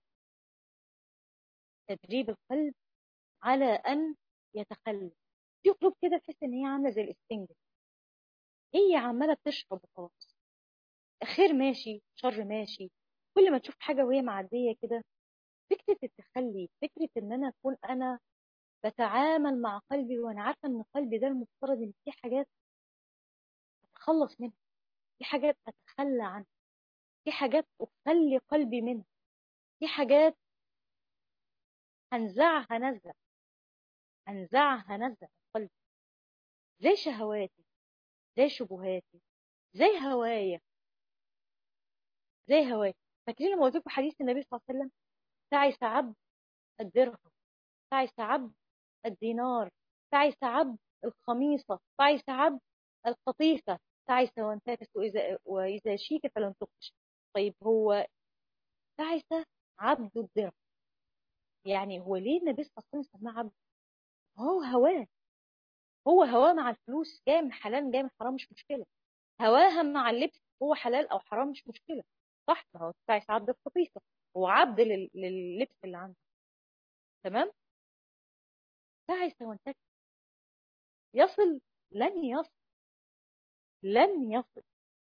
[SPEAKER 1] تدريب القلب على ان يتخلى في قلوب كده تحس ان هي عامله زي الاسفنجه هي عماله بتشرب وخلاص خير ماشي شر ماشي كل ما تشوف حاجه وهي معديه كده فكره التخلي فكره ان انا اكون انا بتعامل مع قلبي وانا عارفه ان قلبي ده المفترض ان في حاجات اتخلص منها في حاجات اتخلى عنها في حاجات اخلي قلبي منها في حاجات هنزعها نزع هنزعها نزع قلبي زي شهواتي زي شبهاتي زي هوايا زي هوايا فاكرين لما قلت لكم حديث النبي صلى الله عليه وسلم تعس عبد الدرهم تعس عبد الدينار تعس عبد الخميصة تعس عبد القطيفة تعس وانتكس وإذا, وإذا شيك فلم تقش طيب هو تعس عبد الدرهم يعني هو ليه النبي صلى الله عليه وسلم سماه عبد هو هواه هو هواه مع الفلوس جاي من حلال جاي من حرام مش مشكلة هواها مع اللبس هو حلال أو حرام مش مشكلة صح ما هو تعس عبد القطيفة هو عبد لل- لللبس اللي عنده تمام تعس وانتكس يصل لن يصل لن يصل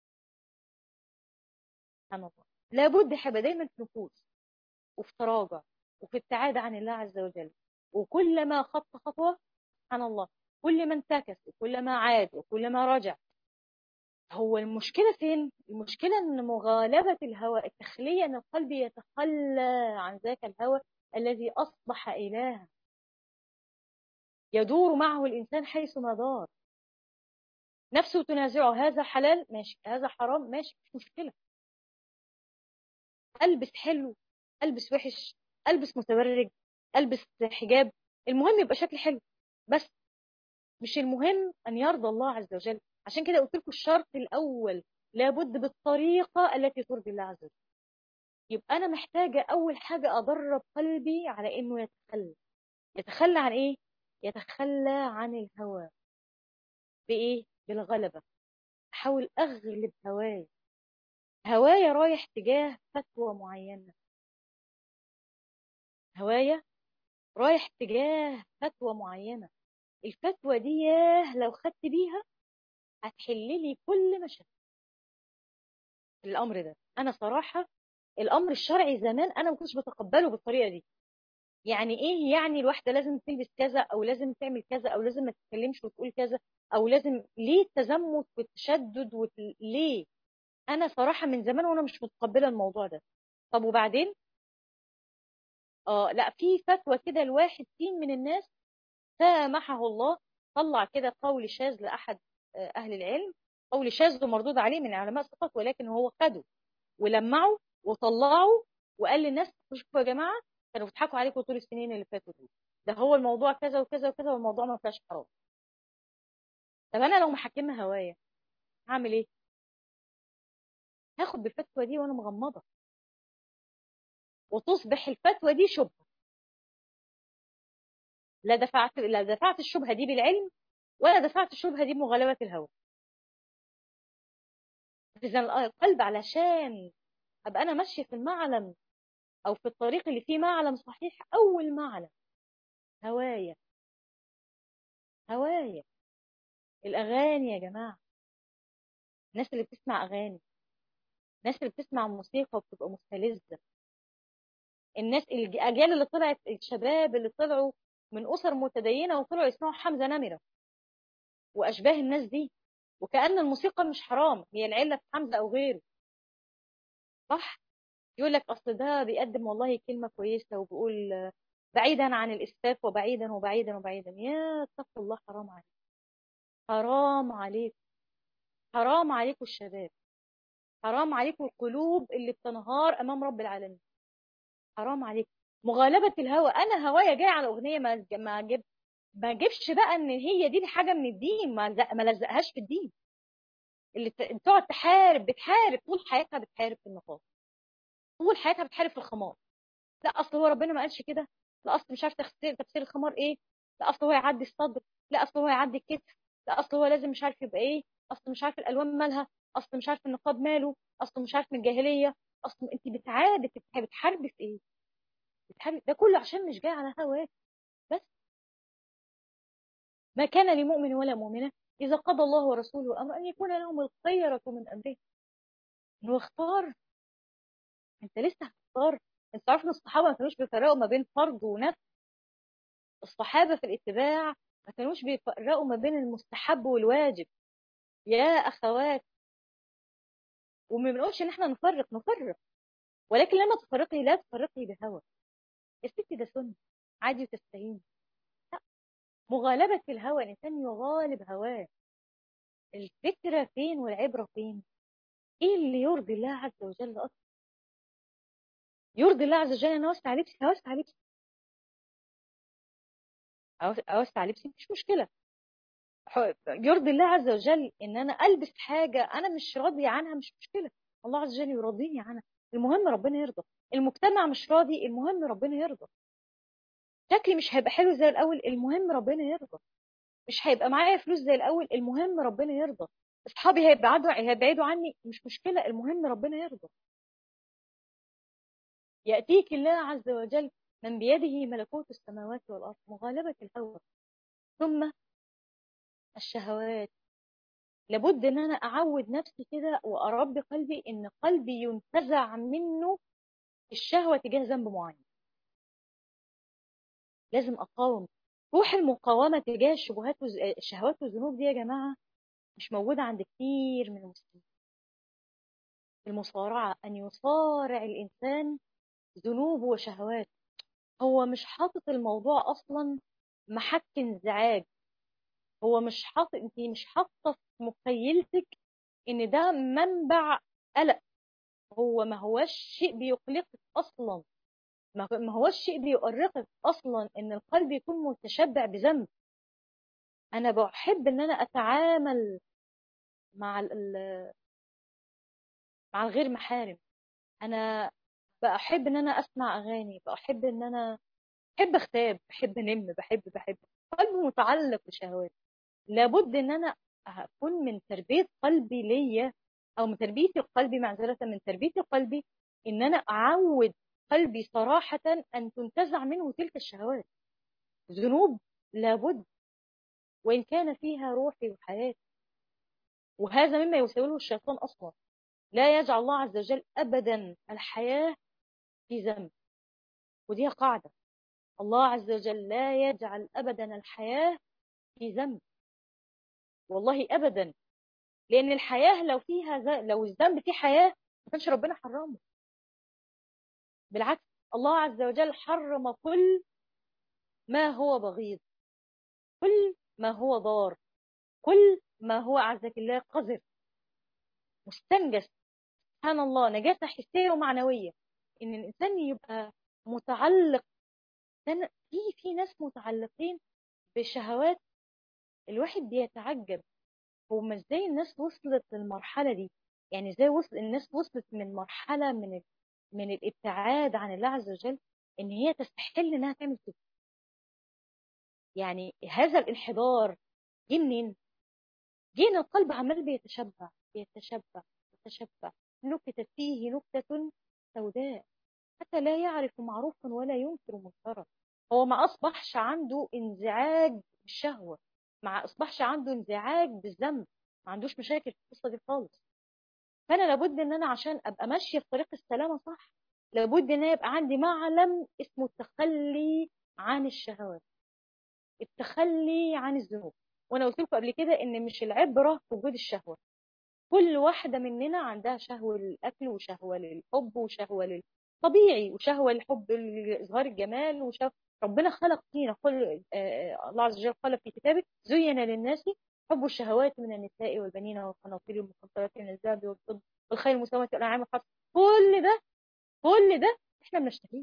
[SPEAKER 1] سبحان الله لابد هيبقى دايما في نفوس وفي تراجع وفي ابتعاد عن الله عز وجل وكلما خط خطوة سبحان الله كل ما انتكس وكل ما عاد وكل ما رجع هو المشكلة فين؟ المشكلة ان مغالبة الهوى التخلية ان القلب يتخلى عن ذاك الهوى الذي اصبح الها يدور معه الانسان حيث ما دار نفسه تنازعه هذا حلال ماشي هذا حرام ماشي مش مشكلة البس حلو البس وحش البس متبرج البس حجاب المهم يبقى شكل حلو بس مش المهم ان يرضى الله عز وجل عشان كده قلت لكم الشرط الاول لابد بالطريقه التي ترضي الله عز وجل يبقى انا محتاجه اول حاجه ادرب قلبي على انه يتخلى يتخلى عن ايه يتخلى عن الهوى بايه بالغلبه احاول اغلب هواي هوايا رايح تجاه فتوى معينه هوايا رايح تجاه فتوى معينه الفتوى دي ياه لو خدت بيها هتحل لي كل مشاكل الامر ده انا صراحه الامر الشرعي زمان انا ما كنتش بتقبله بالطريقه دي يعني ايه يعني الواحده لازم تلبس كذا او لازم تعمل كذا او لازم ما تتكلمش وتقول كذا او لازم ليه التزمت والتشدد وت... ليه انا صراحه من زمان وانا مش متقبله الموضوع ده طب وبعدين اه لا في فتوى كده لواحد تين من الناس سامحه الله طلع كده قول شاذ لاحد آه، اهل العلم قول شاذ ومردود عليه من علماء الثقات ولكن هو خده ولمعه وطلعه وقال للناس شوفوا يا جماعه كانوا بيضحكوا عليكم طول السنين اللي فاتوا دول ده هو الموضوع كذا وكذا وكذا والموضوع ما فيهاش حرام طب انا لو محكمه هوايه هعمل ايه هاخد بالفتوى دي وانا مغمضه وتصبح الفتوى دي شبهه لا دفعت لا دفعت الشبهه دي بالعلم ولا دفعت الشبهه دي بمغالبه الهوى اذا القلب علشان ابقى انا ماشيه في المعلم او في الطريق اللي فيه معلم صحيح اول معلم هوايه هوايه الاغاني يا جماعه الناس اللي بتسمع اغاني الناس اللي بتسمع موسيقى وبتبقى مستلذه الناس الاجيال اللي طلعت الشباب اللي طلعوا من اسر متدينه وطلعوا يسمعوا حمزه نمره واشباه الناس دي وكأن الموسيقى مش حرام هي العله في حمزه او غيره صح يقول لك اصل ده بيقدم والله كلمه كويسه وبيقول بعيدا عن الاسفاف وبعيدا وبعيدا وبعيدا يا اتقوا الله حرام عليكم حرام عليكم حرام عليكم الشباب حرام عليكم القلوب اللي بتنهار امام رب العالمين حرام عليكم مغالبه الهوى انا هوايا جاي على اغنيه ما ما جب ما اجيبش بقى ان هي دي حاجه من الدين ما ما لزقهاش في الدين اللي تقعد تحارب بتحارب طول حياتها بتحارب في النقاط طول حياتها بتحارب في الخمار لا اصل هو ربنا ما قالش كده لا اصل مش عارف تفسير تفسير الخمار ايه لا اصل هو يعدي الصدر لا اصل هو يعدي الكتف لا اصل هو لازم مش عارف يبقى ايه اصل مش عارف الالوان مالها اصل مش عارف النقاب ماله اصل مش عارف من الجاهليه اصل انت بتعادي بتحاربي في ايه بتحاربي ده كله عشان مش جاي على هواك بس ما كان لمؤمن ولا مؤمنه اذا قضى الله ورسوله امر ان يكون لهم الخيره من امره انه اختار انت لسه هتختار انت عارف ان الصحابه ما كانوش بيفرقوا ما بين فرض ونفس الصحابه في الاتباع ما كانوش بيفرقوا ما بين المستحب والواجب يا اخوات وما بنقولش ان احنا نفرق نفرق ولكن لما تفرقي لا تفرقي بهوى يا ستي ده سنه عادي وتستهين لا مغالبه الهوى الانسان يغالب هواه الفكره فين والعبره فين ايه اللي يرضي الله عز وجل اصلا يرضي الله عز وجل ان اوسع لبسي اوسع لبسي اوسع لبسي مش مشكله يرضي الله عز وجل ان انا البس حاجه انا مش راضيه عنها مش مشكله الله عز وجل يرضيني عنها المهم ربنا يرضى المجتمع مش راضي المهم ربنا يرضى شكلي مش هيبقى حلو زي الاول المهم ربنا يرضى مش هيبقى معايا فلوس زي الاول المهم ربنا يرضى اصحابي هيبعدوا هيبعدوا عني مش مشكله المهم ربنا يرضى يأتيك الله عز وجل من بيده ملكوت السماوات والأرض مغالبة الهوى ثم الشهوات لابد ان انا اعود نفسي كده واربي قلبي ان قلبي ينتزع منه الشهوة تجاه ذنب معين لازم اقاوم روح المقاومة تجاه الشبهات الشهوات والذنوب دي يا جماعة مش موجودة عند كتير من المسلمين المصارعة أن يصارع الإنسان ذنوبه وشهواته هو مش حاطط الموضوع اصلا محك انزعاج هو مش حاطط انت مش حاطه في مخيلتك ان ده منبع قلق هو ما هوش شيء بيقلقك اصلا ما هوش شيء بيؤرقك اصلا ان القلب يكون متشبع بذنب انا بحب ان انا اتعامل مع مع الغير محارم انا بحب ان انا اسمع اغاني بحب ان انا بحب اختاب بحب انم بحب بحب قلبي متعلق بشهوات لابد ان انا اكون من تربيه قلبي ليا او من تربيه قلبي معذره من تربيه قلبي ان انا اعود قلبي صراحه ان تنتزع منه تلك الشهوات ذنوب لابد وان كان فيها روحي وحياتي وهذا مما يساوله الشيطان أصلا لا يجعل الله عز وجل أبدا الحياة في ذنب ودي قاعدة الله عز وجل لا يجعل أبدا الحياة في ذنب والله أبدا لأن الحياة لو فيها ز... لو الذنب فيه حياة ما كانش ربنا حرمه بالعكس الله عز وجل حرم كل ما هو بغيض كل ما هو ضار كل ما هو عزك الله قذر مستنجس سبحان الله نجاسة حسية ومعنوية إن الإنسان يبقى متعلق في في ناس متعلقين بشهوات الواحد بيتعجب هما ازاي الناس وصلت للمرحلة دي يعني ازاي وصل الناس وصلت من مرحلة من من الابتعاد عن الله عز وجل ان هي تستحل انها تعمل كده يعني هذا الانحدار جه منين؟ جه ان القلب عمال بيتشبع بيتشبع يتشبع نكتت فيه نكتة سوداء حتى لا يعرف معروفا ولا ينكر منكرا هو ما اصبحش عنده انزعاج بالشهوه ما اصبحش عنده انزعاج بالذنب ما عندوش مشاكل في القصه دي خالص فانا لابد ان انا عشان ابقى ماشيه في طريق السلامه صح لابد ان يبقى عندي معلم اسمه التخلي عن الشهوات التخلي عن الذنوب وانا قلت لكم قبل كده ان مش العبره في وجود الشهوه كل واحده مننا عندها شهوه للاكل وشهوه للحب وشهوه لل... طبيعي وشهوه لحب اظهار الجمال وشهوه ربنا خلق فينا كل آه الله عز وجل قال في كتابه زين للناس حب الشهوات من النساء والبنين والقناطير المقنطرة من الذهب والفضة والخيل المسومة والأنعام والحرث كل ده كل ده احنا بنشتهيه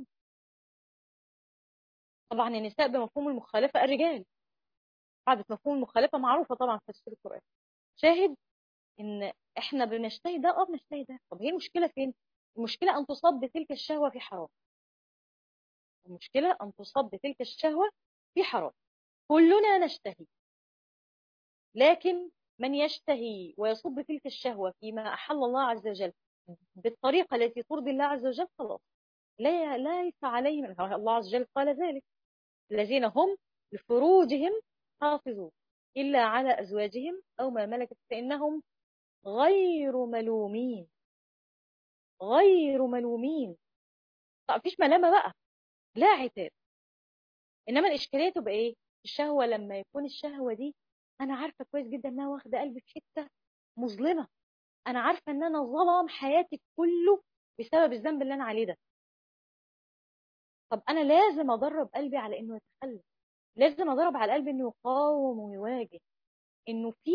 [SPEAKER 1] طبعا النساء بمفهوم المخالفة الرجال قاعدة مفهوم المخالفة معروفة طبعا في تفسير القرآن شاهد ان احنا بنشتهي ده اه بنشتهي ده طب هي المشكلة فين؟ المشكلة ان تصاب بتلك الشهوة في حرام المشكلة أن تصب تلك الشهوة في حرام كلنا نشتهي لكن من يشتهي ويصب تلك الشهوة فيما أحل الله عز وجل بالطريقة التي ترضي الله عز وجل خلاص لا ليس عليهم الله عز وجل قال ذلك الذين هم لفروجهم حافظون إلا على أزواجهم أو ما ملكت فإنهم غير ملومين غير ملومين طب فيش ملامة بقى لا عتاب انما الاشكاليه تبقى ايه الشهوه لما يكون الشهوه دي انا عارفه كويس جدا انها واخده قلبي في حته مظلمه انا عارفه ان انا ظلم حياتي كله بسبب الذنب اللي انا عليه ده طب انا لازم ادرب قلبي على انه يتخلى لازم ادرب على قلبي انه يقاوم ويواجه انه في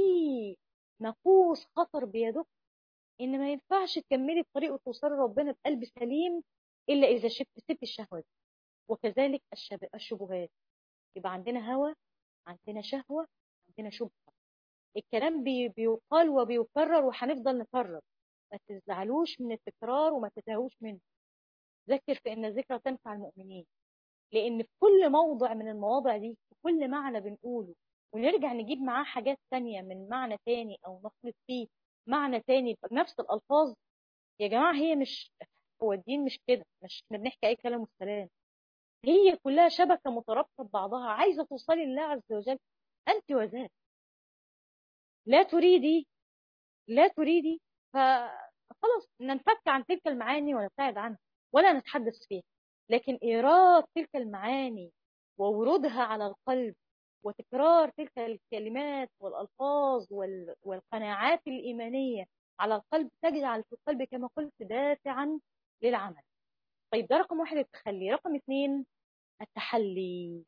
[SPEAKER 1] نقوص خطر بيدك ان ما ينفعش تكملي الطريق وتوصلي ربنا بقلب سليم الا اذا شفت سبت الشهوه دي وكذلك الشبهات يبقى عندنا هوى عندنا شهوة عندنا شبهة الكلام بي بيقال وبيكرر وهنفضل نكرر ما تزعلوش من التكرار وما تتهوش منه ذكر فإن الذكرى تنفع المؤمنين لأن في كل موضع من المواضع دي في كل معنى بنقوله ونرجع نجيب معاه حاجات تانية من معنى تاني أو نخلط فيه معنى تاني بنفس الألفاظ يا جماعة هي مش هو الدين مش كده مش احنا بنحكي أي كلام والسلام هي كلها شبكة مترابطة ببعضها عايزة توصلي لله عز وجل أنت وذاك لا تريدي لا تريدي فخلاص ننفك عن تلك المعاني ونبتعد عنها ولا نتحدث فيها لكن إيراد تلك المعاني وورودها على القلب وتكرار تلك الكلمات والألفاظ والقناعات الإيمانية على القلب تجعل في القلب كما قلت دافعا للعمل طيب ده رقم واحد التخلي رقم اثنين التحلي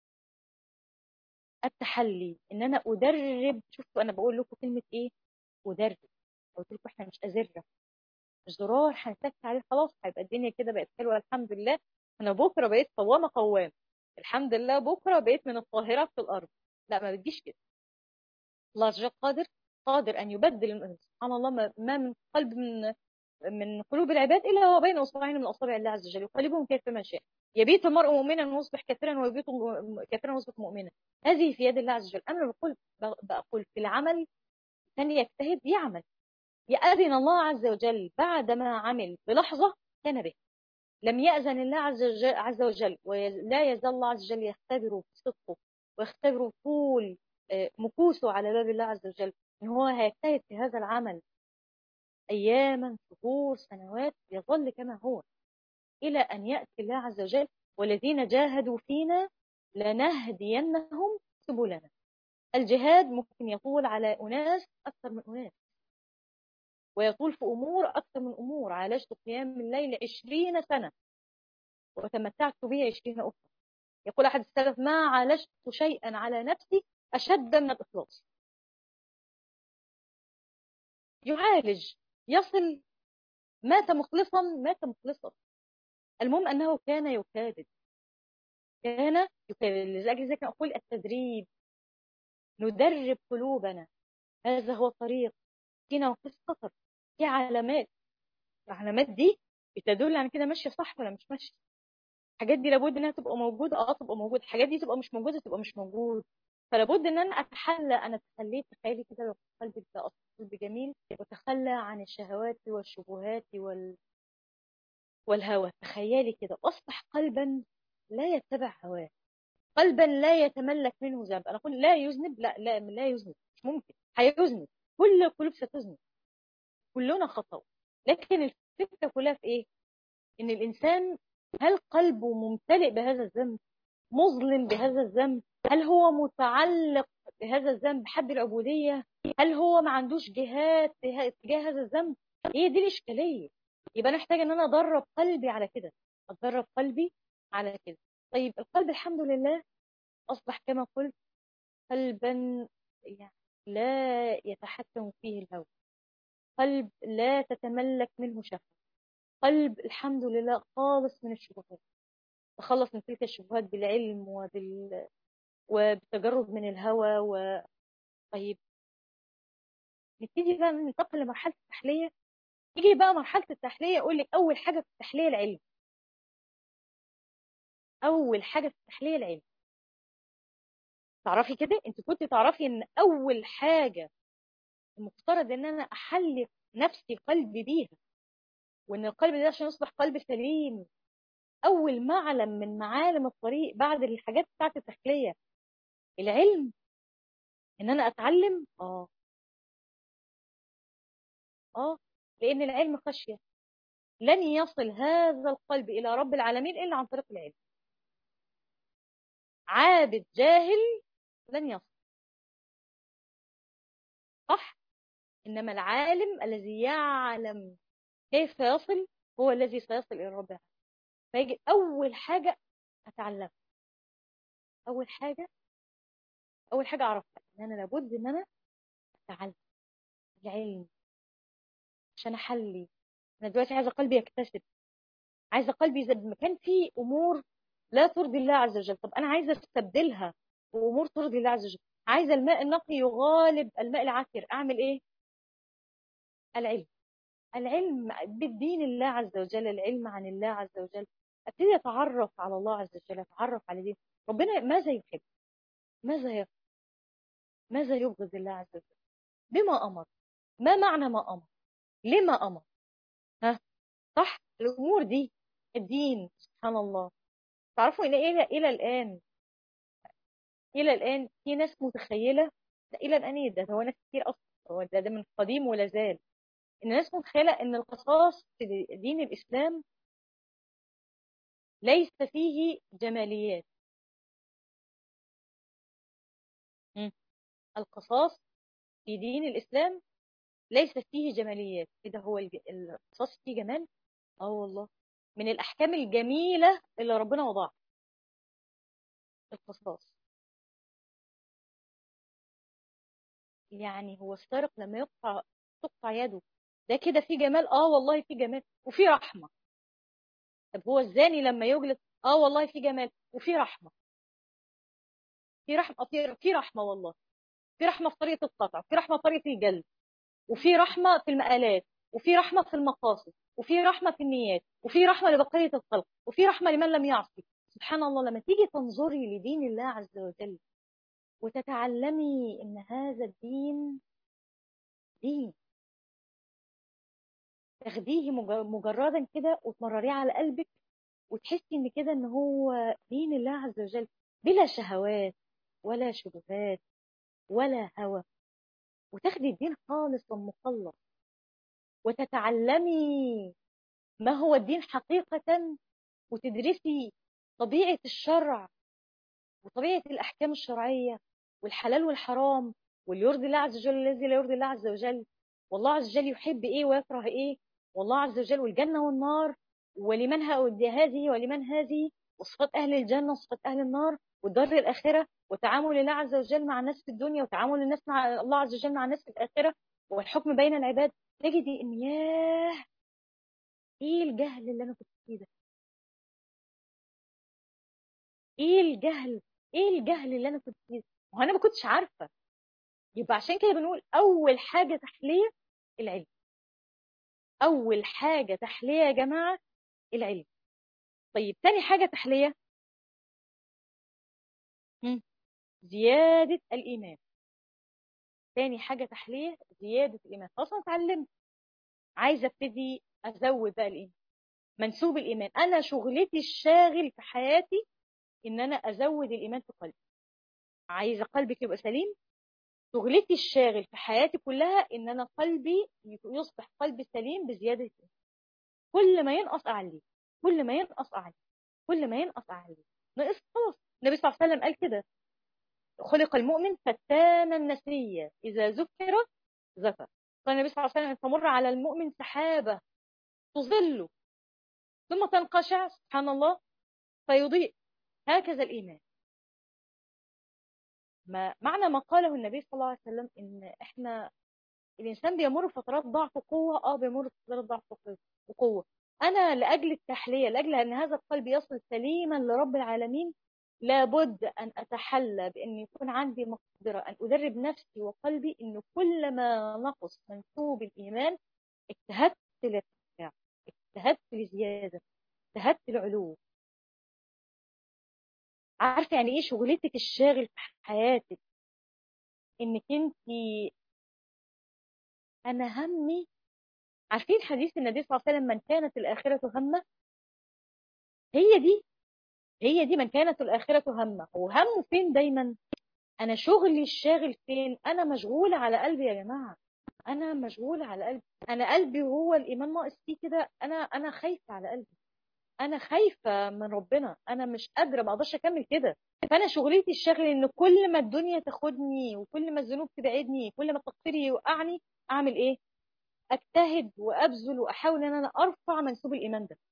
[SPEAKER 1] التحلي ان انا ادرب شفتوا انا بقول لكم كلمه ايه ادرب قلت لكم احنا مش ازره مش زرار هنتك عليه خلاص هيبقى الدنيا كده بقت حلوه الحمد لله انا بكره بقيت قوامه قوام الحمد لله بكره بقيت من الطاهرات في الارض لا ما بتجيش كده الله عز وجل قادر قادر ان يبدل سبحان الله ما من قلب من من قلوب العباد الا هو بين اصبعين من اصابع الله عز وجل يقلبهم كيفما شاء يبيت المرء مؤمنا ويصبح كافرا ويبيت كافرا ويصبح مؤمنا هذه في يد الله عز وجل انا بقول بقول في العمل كان يجتهد يعمل يأذن الله عز وجل بعد ما عمل بلحظة كان به لم يأذن الله عز وجل, عز وجل ولا يزال الله عز وجل يختبر بصدقه ويختبر طول مكوسه على باب الله عز وجل ان هو هيجتهد في هذا العمل اياما شهور سنوات يظل كما هو الى ان ياتي الله عز وجل والذين جاهدوا فينا لنهدينهم سبلنا الجهاد ممكن يطول على اناس اكثر من اناس ويطول في امور اكثر من امور عالجت قيام الليل عشرين سنه وتمتعت به عشرين اخرى يقول احد السلف ما عالجت شيئا على نفسي اشد من الاخلاص يعالج يصل مات مخلصا مات مخلصا المهم انه كان يكابد كان يكابد لذلك ذلك اقول التدريب ندرب قلوبنا هذا هو الطريق فينا وفي خطر في علامات العلامات دي بتدل عن كده ماشيه صح ولا مش ماشيه الحاجات دي لابد انها تبقى موجوده اه تبقى موجوده الحاجات دي تبقى مش موجوده تبقى مش موجود فلابد ان انا اتحلى انا تخليت تخيلي كده لو قلبك ده اصلا قلب جميل وتخلى عن الشهوات والشبهات وال والهوى تخيلي كده اصبح قلبا لا يتبع هواه قلبا لا يتملك منه ذنب انا اقول لا يذنب لا لا لا يذنب مش ممكن هيذنب كل القلوب ستذنب كلنا خطأ لكن الفكره كلها في ايه ان الانسان هل قلبه ممتلئ بهذا الذنب مظلم بهذا الذنب هل هو متعلق بهذا الذنب بحد العبودية هل هو ما عندوش جهاد تجاه هذا الذنب هي دي الإشكالية يبقى أنا محتاجة إن أنا أدرب قلبي على كده أدرب قلبي على كده طيب القلب الحمد لله أصبح كما قلت قلبا يعني لا يتحكم فيه الهوى قلب لا تتملك منه شهوة قلب الحمد لله خالص من الشبهات تخلص من تلك الشبهات بالعلم وبال وبالتجرد من الهوى و طيب نبتدي بقى ننتقل لمرحله التحليه يجي بقى مرحله التحليه يقول لك اول حاجه في التحليه العلم اول حاجه في التحليه العلم تعرفي كده انت كنت تعرفي ان اول حاجه المفترض ان انا احلي نفسي قلبي بيها وان القلب ده عشان يصبح قلب سليم اول معلم من معالم الطريق بعد الحاجات بتاعت التحليه العلم ان انا اتعلم اه اه لان العلم خشيه لن يصل هذا القلب الى رب العالمين الا عن طريق العلم عابد جاهل لن يصل صح انما العالم الذي يعلم كيف يصل هو الذي سيصل الى رب العالمين فيجي اول حاجه اتعلم اول حاجه اول حاجه اعرفها ان انا لابد ان انا اتعلم العلم عشان احلي انا دلوقتي عايزه قلبي يكتسب عايزه قلبي زي ما كان في امور لا ترضي الله عز وجل طب انا عايزه استبدلها بامور ترضي الله عز وجل عايزه الماء النقي يغالب الماء العكر اعمل ايه العلم العلم بالدين الله عز وجل العلم عن الله عز وجل ابتدي اتعرف على الله عز وجل اتعرف على دين ربنا ماذا يحب ماذا يفعل ماذا يبغض الله عز وجل بما امر ما معنى ما امر لما امر ها صح الامور دي الدين سبحان الله تعرفوا الى الى الى الان الى الان في ناس متخيله ده الى الان ايه ده هو ناس كتير اصلا هو ده, ده من قديم ولا زال ان الناس متخيله ان القصاص في دين الاسلام ليس فيه جماليات القصاص في دين الإسلام ليس فيه جماليات كده هو القصاص فيه جمال اه والله من الأحكام الجميلة اللي ربنا وضعها القصاص يعني هو السارق لما يقطع تقطع يده ده كده فيه جمال اه والله فيه جمال وفيه رحمة طب هو الزاني لما يجلس اه والله فيه جمال وفيه رحمة في رحمة في, في رحمة والله في رحمة في طريقة القطع في رحمة في طريقة الجلد وفي رحمة في المآلات وفي رحمة في المقاصد وفي رحمة في النيات وفي رحمة لبقية الخلق وفي رحمة لمن لم يعصي سبحان الله لما تيجي تنظري لدين الله عز وجل وتتعلمي ان هذا الدين دين تاخديه مجردا كده وتمرريه على قلبك وتحسي ان كده ان هو دين الله عز وجل بلا شهوات ولا شبهات ولا هوى وتاخدي الدين خالص ومخلص وتتعلمي ما هو الدين حقيقة وتدرسي طبيعة الشرع وطبيعة الأحكام الشرعية والحلال والحرام واللي يرضي الله عز وجل والذي لا يرضي الله عز وجل والله عز وجل يحب إيه ويكره إيه والله عز وجل والجنة والنار ولمن هذه ولمن هذه وصفات أهل الجنة وصفات أهل النار والدار الآخرة وتعامل الله عز وجل مع الناس في الدنيا وتعامل الناس مع الله عز وجل مع الناس في الآخرة والحكم بين العباد تجدي إن ياه إيه الجهل اللي أنا كنت فيه ده إيه الجهل إيه الجهل اللي أنا كنت فيه ده ما أنا ما كنتش عارفة يبقى عشان كده بنقول أول حاجة تحلية العلم أول حاجة تحلية يا جماعة العلم طيب تاني حاجة تحلية زيادة الإيمان تاني حاجة تحلية زيادة الإيمان خلاص أنا اتعلمت عايزة ابتدي أزود بقى الإيمان منسوب الإيمان أنا شغلتي الشاغل في حياتي إن أنا أزود الإيمان في قلبي عايزة قلبك يبقى سليم شغلتي الشاغل في حياتي كلها إن أنا قلبي يصبح قلبي سليم بزيادة الإيمان كل ما ينقص أعليه كل ما ينقص أعليه كل ما ينقص أعليه نقص خلاص النبي صلى الله عليه وسلم قال كده خلق المؤمن فتانا نسيا إذا ذكر ذكر قال النبي صلى الله عليه وسلم تمر على المؤمن سحابة تظله ثم تنقشع سبحان الله فيضيء هكذا الإيمان ما معنى ما قاله النبي صلى الله عليه وسلم إن إحنا الإنسان بيمر فترات ضعف وقوة آه بيمر فترات ضعف وقوة أنا لأجل التحلية لأجل أن هذا القلب يصل سليما لرب العالمين لابد أن أتحلى بأن يكون عندي مقدرة أن أدرب نفسي وقلبي أنه كلما نقص منسوب الإيمان اجتهدت للارتفاع اجتهدت لزيادة اجتهدت لعلو عارفة يعني إيه شغلتك الشاغل في حياتك إنك أنت أنا همي عارفين حديث النبي صلى الله عليه وسلم من كانت الآخرة همه هي دي هي دي من كانت الآخرة همه وهمه فين دايما أنا شغلي الشاغل فين أنا مشغولة على قلبي يا جماعة أنا مشغولة على قلبي أنا قلبي وهو الإيمان ناقص فيه كده أنا أنا خايفة على قلبي أنا خايفة من ربنا أنا مش قادرة ما أقدرش أكمل كده فأنا شغلتي الشاغل إن كل ما الدنيا تاخدني وكل ما الذنوب تبعدني كل ما التقصير يوقعني أعمل إيه؟ أجتهد وأبذل وأحاول إن أنا أرفع منسوب الإيمان ده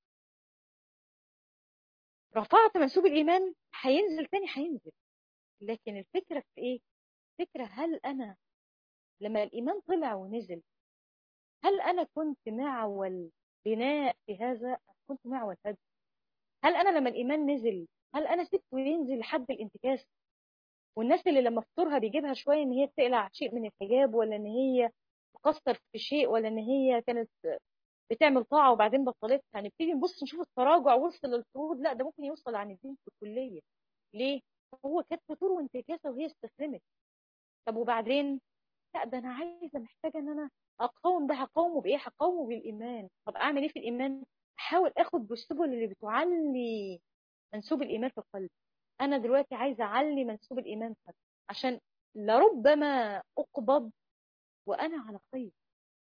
[SPEAKER 1] رفعت منسوب الإيمان هينزل تاني هينزل لكن الفكرة في إيه؟ الفكرة هل أنا لما الإيمان طلع ونزل هل أنا كنت معول بناء في هذا كنت معول هدف هل أنا لما الإيمان نزل هل أنا سبته ينزل لحد الانتكاس والناس اللي لما فطورها بيجيبها شوية إن هي تقلع شيء من الحجاب ولا إن هي تقصر في شيء ولا إن هي كانت بتعمل طاعة وبعدين بطلتها هنبتدي نبص نشوف التراجع وصل للفروض لا ده ممكن يوصل عن الدين في الكلية ليه؟ هو كانت فطور وانتكاسة وهي استسلمت طب وبعدين لا ده انا عايزه محتاجه ان انا اقاوم ده هقاومه بايه هقاومه بالايمان طب اعمل ايه في الايمان احاول اخد بالسبل اللي بتعلي منسوب الايمان في القلب انا دلوقتي عايزه اعلي منسوب الايمان في القلب عشان لربما اقبض وانا على خير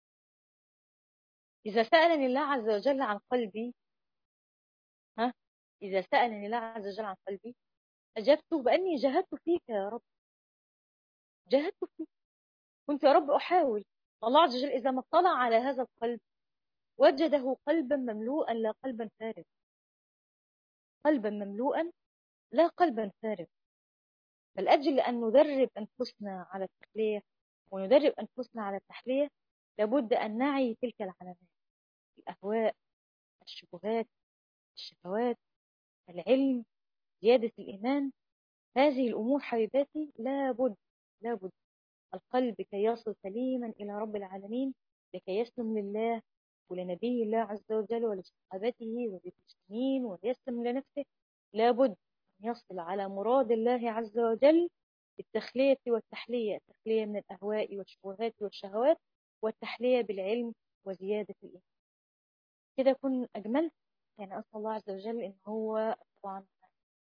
[SPEAKER 1] اذا سالني الله عز وجل عن قلبي ها اذا سالني الله عز وجل عن قلبي اجبته باني جاهدت فيك يا رب جاهدت فيك كنت يا رب أحاول الله عز وجل إذا ما اطلع على هذا القلب وجده قلبا مملوءا لا قلبا فارغ قلبا مملوءا لا قلبا فارغ فالأجل أن ندرب أنفسنا على التحلية وندرب أنفسنا على التحلية لابد أن نعي تلك العلامات الأهواء الشبهات الشهوات العلم زيادة الإيمان هذه الأمور حبيباتي لابد لابد القلب كي يصل سليما إلى رب العالمين لكي يسلم لله ولنبي الله عز وجل ولصحابته وللمسلمين ويسلم لنفسه لابد أن يصل على مراد الله عز وجل بالتخلية والتحلية التخلية من الأهواء والشبهات والشهوات والتحلية بالعلم وزيادة الإيمان كده أكون أجملت يعني أسأل الله عز وجل إن هو طبعا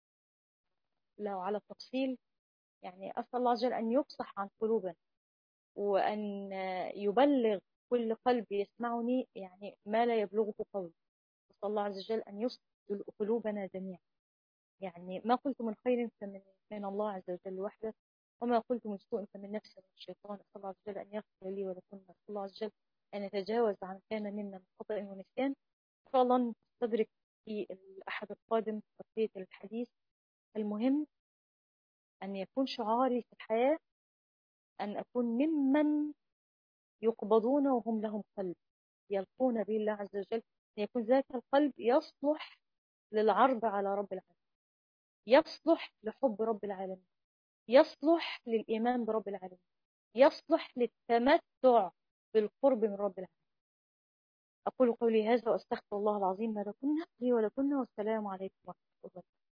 [SPEAKER 1] لو على التفصيل يعني أسأل الله عز وجل أن يفصح عن قلوبنا وأن يبلغ كل قلب يسمعني يعني ما لا يبلغه قول نسأل الله عز وجل أن يصل قلوبنا جميعا يعني ما قلت من خير فمن من الله عز وجل وحده وما قلت من سوء فمن نفسي والشيطان نسأل الله عز وجل أن يغفر لي ولكم نسأل الله عز وجل أن يتجاوز عن كان منا من خطأ ونسيان إن شاء الله نستدرك في الأحد القادم بقية الحديث المهم أن يكون شعاري في الحياة أن أكون ممن يقبضون وهم لهم قلب يلقون به الله عز وجل أن يكون ذاك القلب يصلح للعرض على رب العالمين يصلح لحب رب العالمين يصلح للإيمان برب العالمين يصلح للتمتع بالقرب من رب العالمين أقول قولي هذا وأستغفر الله العظيم ما لكم لي ولكم والسلام عليكم ورحمة الله